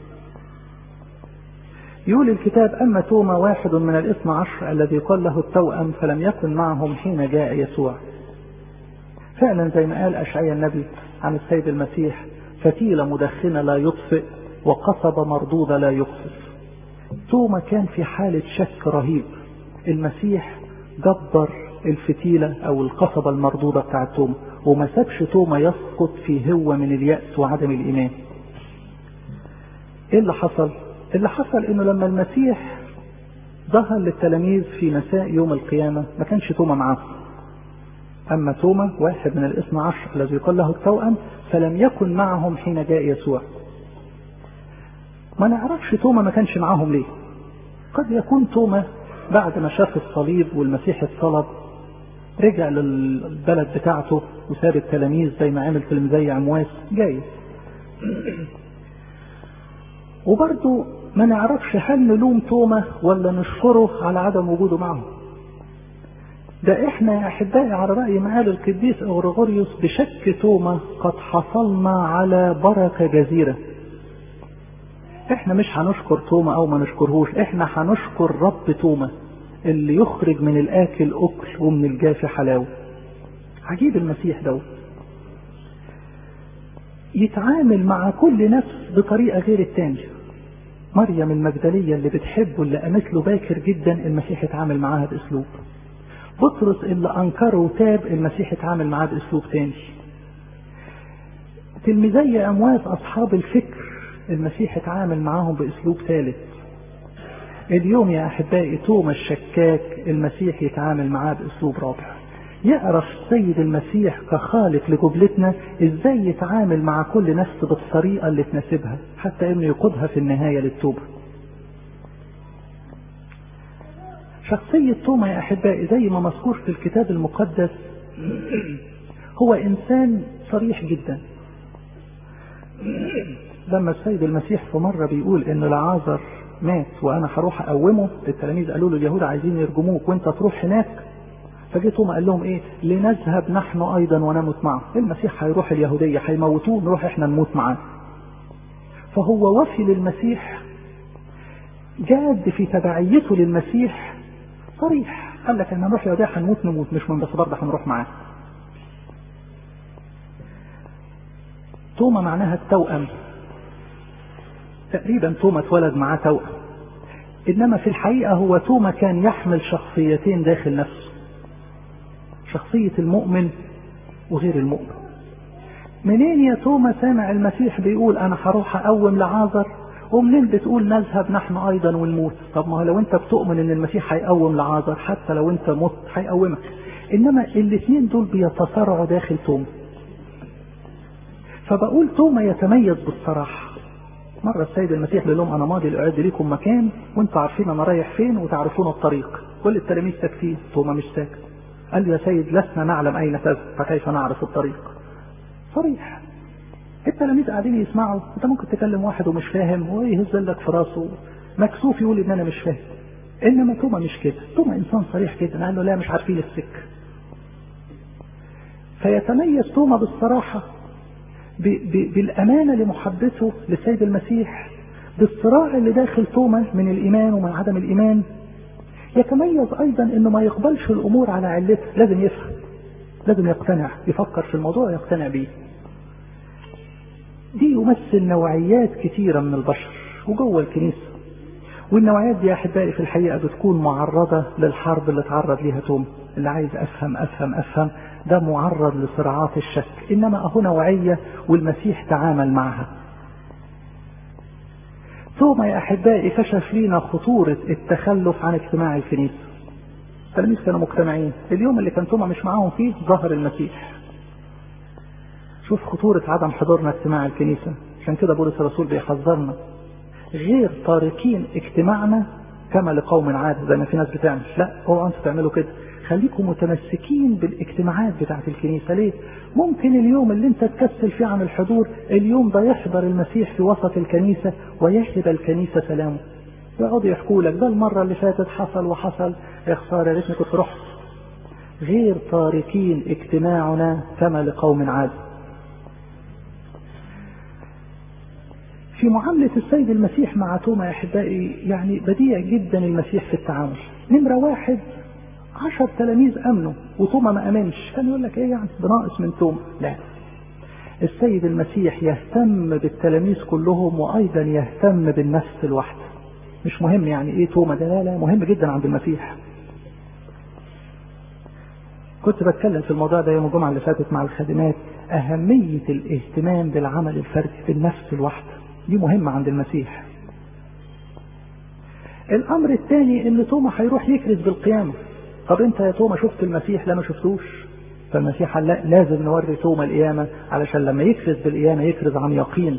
يقول الكتاب أما توما واحد من الاثنى عشر الذي قال له التوأم فلم يكن معهم حين جاء يسوع فعلا زي ما قال أشعيا النبي عن السيد المسيح فتيلة مدخنة لا يطفئ وقصبة مردودة لا يقصف توما كان في حالة شك رهيب المسيح جبر الفتيلة أو القصبة المردودة بتاعت توما وما سابش توما يسقط في هوة من اليأس وعدم الإيمان ايه اللي حصل اللي حصل انه لما المسيح ظهر للتلاميذ في مساء يوم القيامة ما كانش توما معاه أما توما واحد من الاثنى عشر الذي قال له التوأم فلم يكن معهم حين جاء يسوع ما نعرفش توما ما كانش معاهم ليه قد يكون توما بعد ما شاف الصليب والمسيح اتصلب رجع للبلد بتاعته وساب التلاميذ زي ما عمل تلميذي عمواس جاي وبرضه ما نعرفش هل نلوم توما ولا نشكره على عدم وجوده معهم ده احنا يا احبائي على رأي معالي القديس اغريغوريوس بشك توما قد حصلنا على بركة جزيرة احنا مش هنشكر توما او ما نشكرهوش احنا هنشكر رب توما اللي يخرج من الاكل اكل ومن الجاف حلاوة عجيب المسيح دوت يتعامل مع كل نفس بطريقة غير التانية مريم المجدلية اللي بتحبه اللي قامت له باكر جدا المسيح اتعامل معاها باسلوب بطرس اللي انكره وتاب المسيح اتعامل معاه باسلوب تاني تلميذي اموات اصحاب الفكر المسيح اتعامل معاهم باسلوب ثالث اليوم يا احبائي توما الشكاك المسيح يتعامل معاه باسلوب رابع يعرف السيد المسيح كخالق لجبلتنا ازاي يتعامل مع كل نفس بالطريقه اللي تناسبها حتى انه يقودها في النهايه للتوبه شخصية توما يا أحبائي زي ما مذكور في الكتاب المقدس هو إنسان صريح جدا لما السيد المسيح في مرة بيقول إن لعازر مات وأنا هروح أقومه التلاميذ قالوا له اليهود عايزين يرجموك وأنت تروح هناك فجه توما قال لهم إيه لنذهب نحن أيضا ونموت معه المسيح هيروح اليهودية هيموتوه نروح إحنا نموت معاه فهو وفي للمسيح جاد في تبعيته للمسيح صريح قال لك ان نروح يا هنموت نموت مش من بس برضه هنروح معاه توما معناها التوأم تقريبا توما اتولد معاه توأم انما في الحقيقة هو توما كان يحمل شخصيتين داخل نفسه شخصية المؤمن وغير المؤمن منين يا توما سامع المسيح بيقول انا هروح اقوم لعازر ومنين بتقول نذهب نحن ايضا ونموت طب ما هو لو انت بتؤمن ان المسيح هيقوم لعازر حتى لو انت مت هيقومك انما الاثنين دول بيتصارعوا داخل توما فبقول توما يتميز بالصراحه مرة السيد المسيح قال لهم أنا ماضي لأعد لكم مكان وأنتوا عارفين أنا رايح فين وتعرفون الطريق كل التلاميذ ساكتين توما مش ساكت قال يا سيد لسنا نعلم أين تذهب فكيف نعرف الطريق صريح التلاميذ قاعدين يسمعوا انت ممكن تكلم واحد ومش فاهم ويهز لك في راسه مكسوف يقول ان انا مش فاهم انما توما مش كده توما انسان صريح كده قال له لا مش عارفين السكه فيتميز توما بالصراحه ب ب بالامانه لمحبته للسيد المسيح بالصراع اللي داخل توما من الايمان ومن عدم الايمان يتميز ايضا انه ما يقبلش الامور على علته لازم يفهم لازم يقتنع يفكر في الموضوع ويقتنع بيه دي يمثل نوعيات كثيرة من البشر وجوه الكنيسة والنوعيات دي يا أحبائي في الحقيقة بتكون معرضة للحرب اللي تعرض ليها توم اللي عايز أفهم أفهم أفهم ده معرض لصراعات الشك إنما أهو نوعية والمسيح تعامل معها ثم يا أحبائي كشف لينا خطورة التخلف عن اجتماع الكنيسة التلاميذ كانوا مجتمعين اليوم اللي كان توما مش معاهم فيه ظهر المسيح شوف خطورة عدم حضورنا اجتماع الكنيسة عشان كده بولس الرسول بيحذرنا غير تاركين اجتماعنا كما لقوم عادة زي ما في ناس بتعمل لا هو انتوا تعملوا كده خليكم متمسكين بالاجتماعات بتاعة الكنيسة ليه ممكن اليوم اللي انت تكسل فيه عن الحضور اليوم ده يحضر المسيح في وسط الكنيسة ويهب الكنيسة سلامه يقعدوا يحكوا لك ده المرة اللي فاتت حصل وحصل يا خسارة يا ريتني كنت رحت غير تاركين اجتماعنا كما لقوم عادة في معاملة السيد المسيح مع توما يا أحبائي يعني بديع جدا المسيح في التعامل نمرة واحد عشر تلاميذ أمنوا وتوما ما أمنش كان يقول لك إيه يعني بناقص من توما لا السيد المسيح يهتم بالتلاميذ كلهم وأيضا يهتم بالنفس الواحدة مش مهم يعني إيه توما ده لا لا مهم جدا عند المسيح كنت بتكلم في الموضوع ده يوم الجمعة اللي فاتت مع الخادمات أهمية الاهتمام بالعمل الفردي بالنفس الواحدة دي مهمة عند المسيح الأمر الثاني إن توما هيروح يكرز بالقيامة طب أنت يا توما شفت المسيح لا ما شفتوش فالمسيح قال لا لازم نوري توما القيامة علشان لما يكرز بالقيامة يكرز عن يقين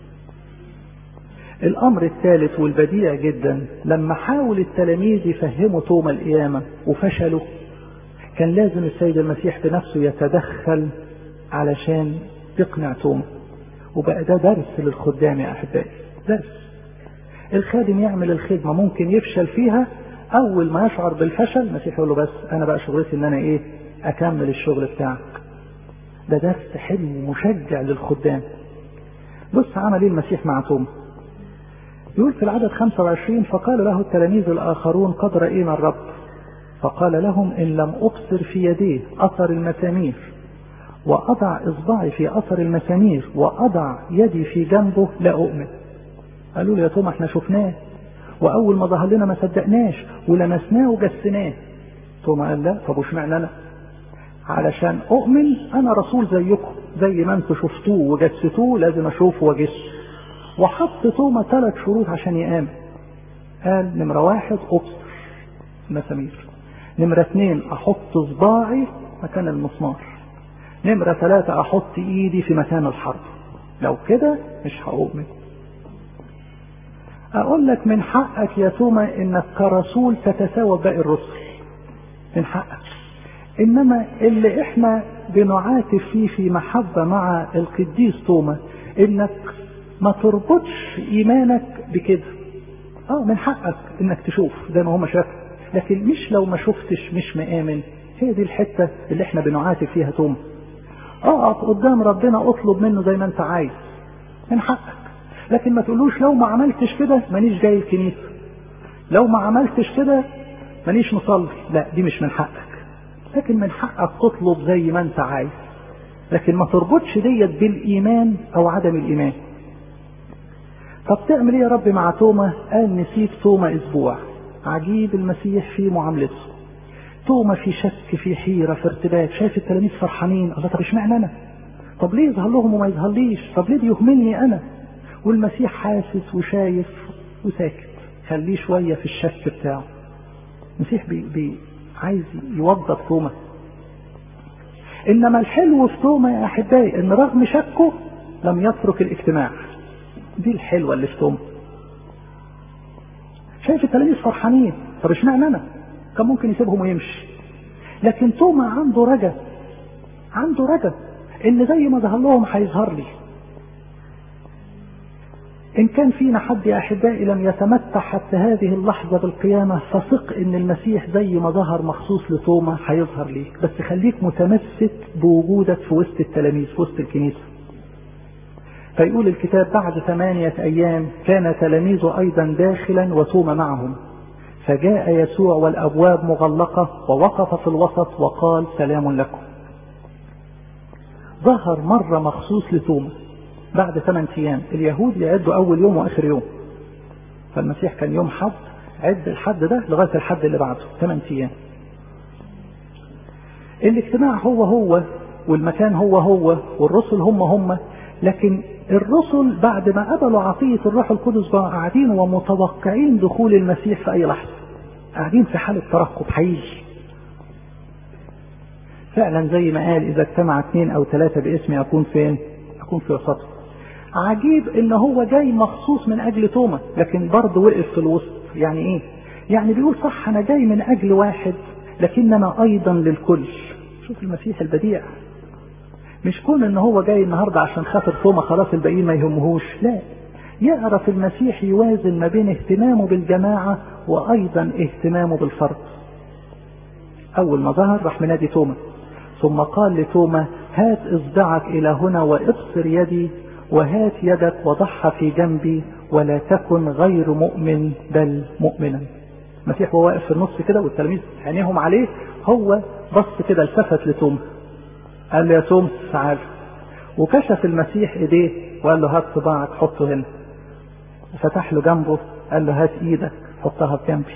الأمر الثالث والبديع جدا لما حاول التلاميذ يفهموا توما القيامة وفشلوا كان لازم السيد المسيح بنفسه يتدخل علشان يقنع توما وبقى ده درس للخدام يا أحبائي درس الخادم يعمل الخدمة ممكن يفشل فيها أول ما يشعر بالفشل المسيح يقول له بس أنا بقى شغلتي إن أنا إيه أكمل الشغل بتاعك ده درس حلو مشجع للخدام بص عمل ايه المسيح مع توما يقول في العدد 25 فقال له التلاميذ الآخرون قد رأينا الرب فقال لهم إن لم أبصر في يديه أثر المسامير وأضع إصبعي في أثر المسامير وأضع يدي في جنبه لا أؤمن قالوا له يا توما احنا شفناه وأول ما ظهر لنا ما صدقناش ولمسناه وجسناه توما قال لا طب واشمعنى أنا علشان أؤمن أنا رسول زيكم زي ما انتم شفتوه وجستوه لازم أشوفه وأجسه وحط توما ثلاث شروط عشان يآمن قال نمرة واحد أبصر مسامير نمرة اثنين أحط صباعي مكان المسمار نمرة ثلاثة أحط إيدي في مكان الحرب لو كده مش هؤمن أقول لك من حقك يا توما إنك كرسول تتساوى باقي الرسل من حقك إنما اللي إحنا بنعاتب فيه في محبة مع القديس توما إنك ما تربطش إيمانك بكده اه من حقك انك تشوف زي ما هم شافوا لكن مش لو ما شفتش مش مآمن هي دي الحتة اللي احنا بنعاتب فيها توما اقف قدام ربنا اطلب منه زي ما انت عايز من حقك لكن ما تقولوش لو ما عملتش كده مانيش جاي الكنيسة لو ما عملتش كده مانيش مصلي لا دي مش من حقك لكن من حقك تطلب زي ما انت عايز لكن ما تربطش ديت بالايمان او عدم الايمان طب تعمل ايه يا رب مع توما قال نسيب توما اسبوع عجيب المسيح في معاملته توما في شك في حيرة في ارتباك شايف التلاميذ فرحانين الله طب اشمعنى انا طب ليه يظهر لهم وما يظهرليش طب ليه يهملني انا والمسيح حاسس وشايف وساكت خليه شوية في الشك بتاعه المسيح بي بي عايز يوظف توما انما الحلو في توما يا احبائي ان رغم شكه لم يترك الاجتماع دي الحلوه اللي في توما شايف التلاميذ فرحانين طب اشمعنى انا كان ممكن يسيبهم ويمشي لكن توما عنده رجا عنده رجا ان زي ما ظهر لهم هيظهر لي إن كان فينا حد يا أحبائي لم يتمتع حتى هذه اللحظة بالقيامة فثق إن المسيح زي ما ظهر مخصوص لتوما هيظهر ليك بس خليك متمسك بوجودك في وسط التلاميذ في وسط الكنيسة فيقول الكتاب بعد ثمانية أيام كان تلاميذه أيضا داخلا وتوما معهم فجاء يسوع والأبواب مغلقة ووقف في الوسط وقال سلام لكم ظهر مرة مخصوص لتوما بعد ثمان ايام اليهود يعدوا اول يوم واخر يوم فالمسيح كان يوم حد عد الحد ده لغايه الحد اللي بعده ثمان ايام الاجتماع هو هو والمكان هو هو والرسل هم هم لكن الرسل بعد ما قبلوا عطية الروح القدس بقوا قاعدين ومتوقعين دخول المسيح في أي لحظة قاعدين في حالة ترقب حقيقي فعلا زي ما قال إذا اجتمع اثنين أو ثلاثة باسمي أكون فين؟ أكون في وسطهم عجيب ان هو جاي مخصوص من اجل توما لكن برضه وقف في الوسط يعني ايه يعني بيقول صح انا جاي من اجل واحد لكننا ايضا للكل شوف المسيح البديع مش كون ان هو جاي النهارده عشان خاطر توما خلاص الباقيين ما يهمهوش لا يعرف المسيح يوازن ما بين اهتمامه بالجماعه وايضا اهتمامه بالفرد اول ما ظهر راح منادي توما ثم قال لتوما هات اصبعك الى هنا وابصر يدي وهات يدك وضعها في جنبي ولا تكن غير مؤمن بل مؤمنا المسيح وهو واقف في النص كده والتلاميذ عينيهم عليه هو بص كده التفت لتوما قال له يا توم تعال وكشف المسيح ايديه وقال له هات صباعك حطه هنا وفتح له جنبه قال له هات ايدك حطها في جنبي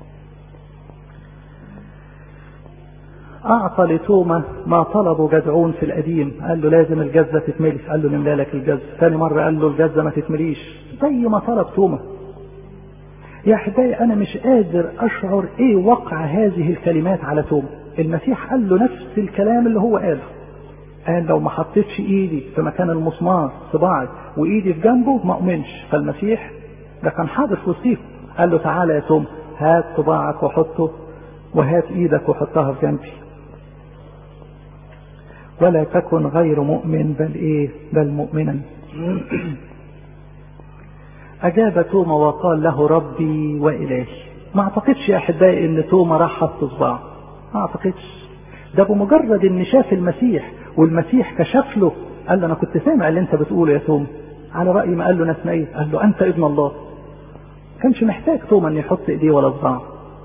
أعطى لتوما ما طلبه جدعون في القديم قال له لازم الجزة تتملي قال له نملى لك الجزة ثاني مرة قال له الجزة ما تتمليش زي ما طلب توما يا أحبائي أنا مش قادر أشعر إيه وقع هذه الكلمات على توما المسيح قال له نفس الكلام اللي هو قاله قال لو ما حطيتش ايدي في مكان المسمار صباعي وايدي في جنبه ما اؤمنش فالمسيح ده كان حاضر في وسطيهم قال له تعالى يا توما هات صباعك وحطه وهات ايدك وحطها في جنبي ولا تكن غير مؤمن بل ايه بل مؤمنا أجاب توما وقال له ربي وإلهي ما أعتقدش يا أحبائي إن توما راح حط صباعه ما أعتقدش ده بمجرد إن شاف المسيح والمسيح كشف له قال له أنا كنت سامع اللي أنت بتقوله يا توما على رأي ما قال له نسمعيه قال له أنت ابن الله كانش محتاج توما أن يحط إيديه ولا صباعه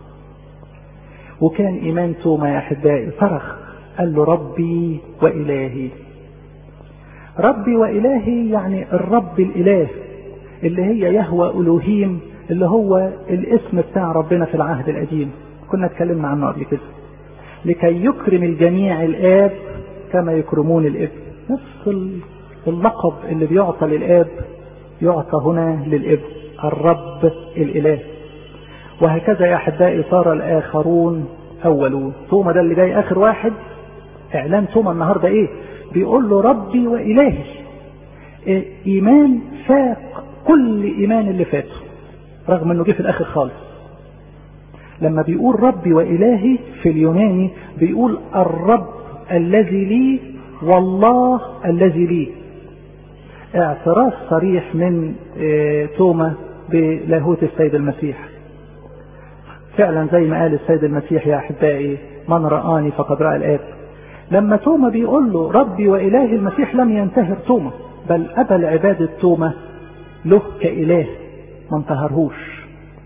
وكان إيمان توما يا أحبائي صرخ قال له ربي وإلهي ربي وإلهي يعني الرب الإله اللي هي يهوى ألوهيم اللي هو الاسم بتاع ربنا في العهد القديم كنا اتكلمنا عنه قبل كده لكي يكرم الجميع الآب كما يكرمون الابن نفس اللقب اللي بيعطى للآب يعطى هنا للابن الرب الإله وهكذا يا أحبائي صار الآخرون أولون توما ده اللي جاي آخر واحد إعلان توما النهاردة إيه بيقول له ربي وإلهي إيه إيمان فاق كل إيمان اللي فاته رغم أنه جه في الآخر خالص لما بيقول ربي وإلهي في اليوناني بيقول الرب الذي لي والله الذي لي اعتراف صريح من إيه توما بلاهوت السيد المسيح فعلا زي ما قال السيد المسيح يا أحبائي من رآني فقد رأى الآب لما توما بيقول له ربي وإله المسيح لم ينتهر توما بل قبل عبادة توما له كإله ما انتهرهوش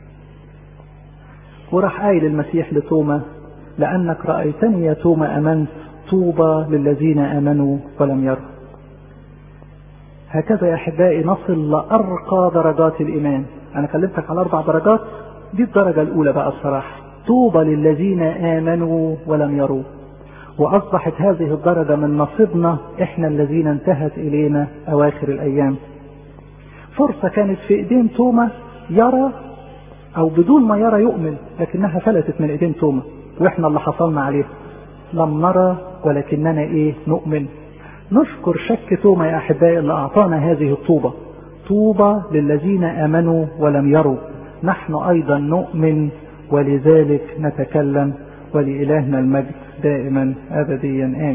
وراح قايل المسيح لتوما لأنك رأيتني يا توما أمنت طوبى للذين آمنوا ولم يروا هكذا يا أحبائي نصل لأرقى درجات الإيمان أنا كلمتك على أربع درجات دي الدرجة الأولى بقى الصراحة طوبى للذين آمنوا ولم يروا وأصبحت هذه الدرجة من نصيبنا إحنا الذين انتهت إلينا أواخر الأيام فرصة كانت في إيدين توما يرى أو بدون ما يرى يؤمن لكنها فلتت من إيدين توما وإحنا اللي حصلنا عليها لم نرى ولكننا إيه نؤمن نشكر شك توما يا أحبائي اللي أعطانا هذه الطوبة طوبى للذين آمنوا ولم يروا نحن أيضا نؤمن ولذلك نتكلم ولإلهنا المجد دائما أبديا آمين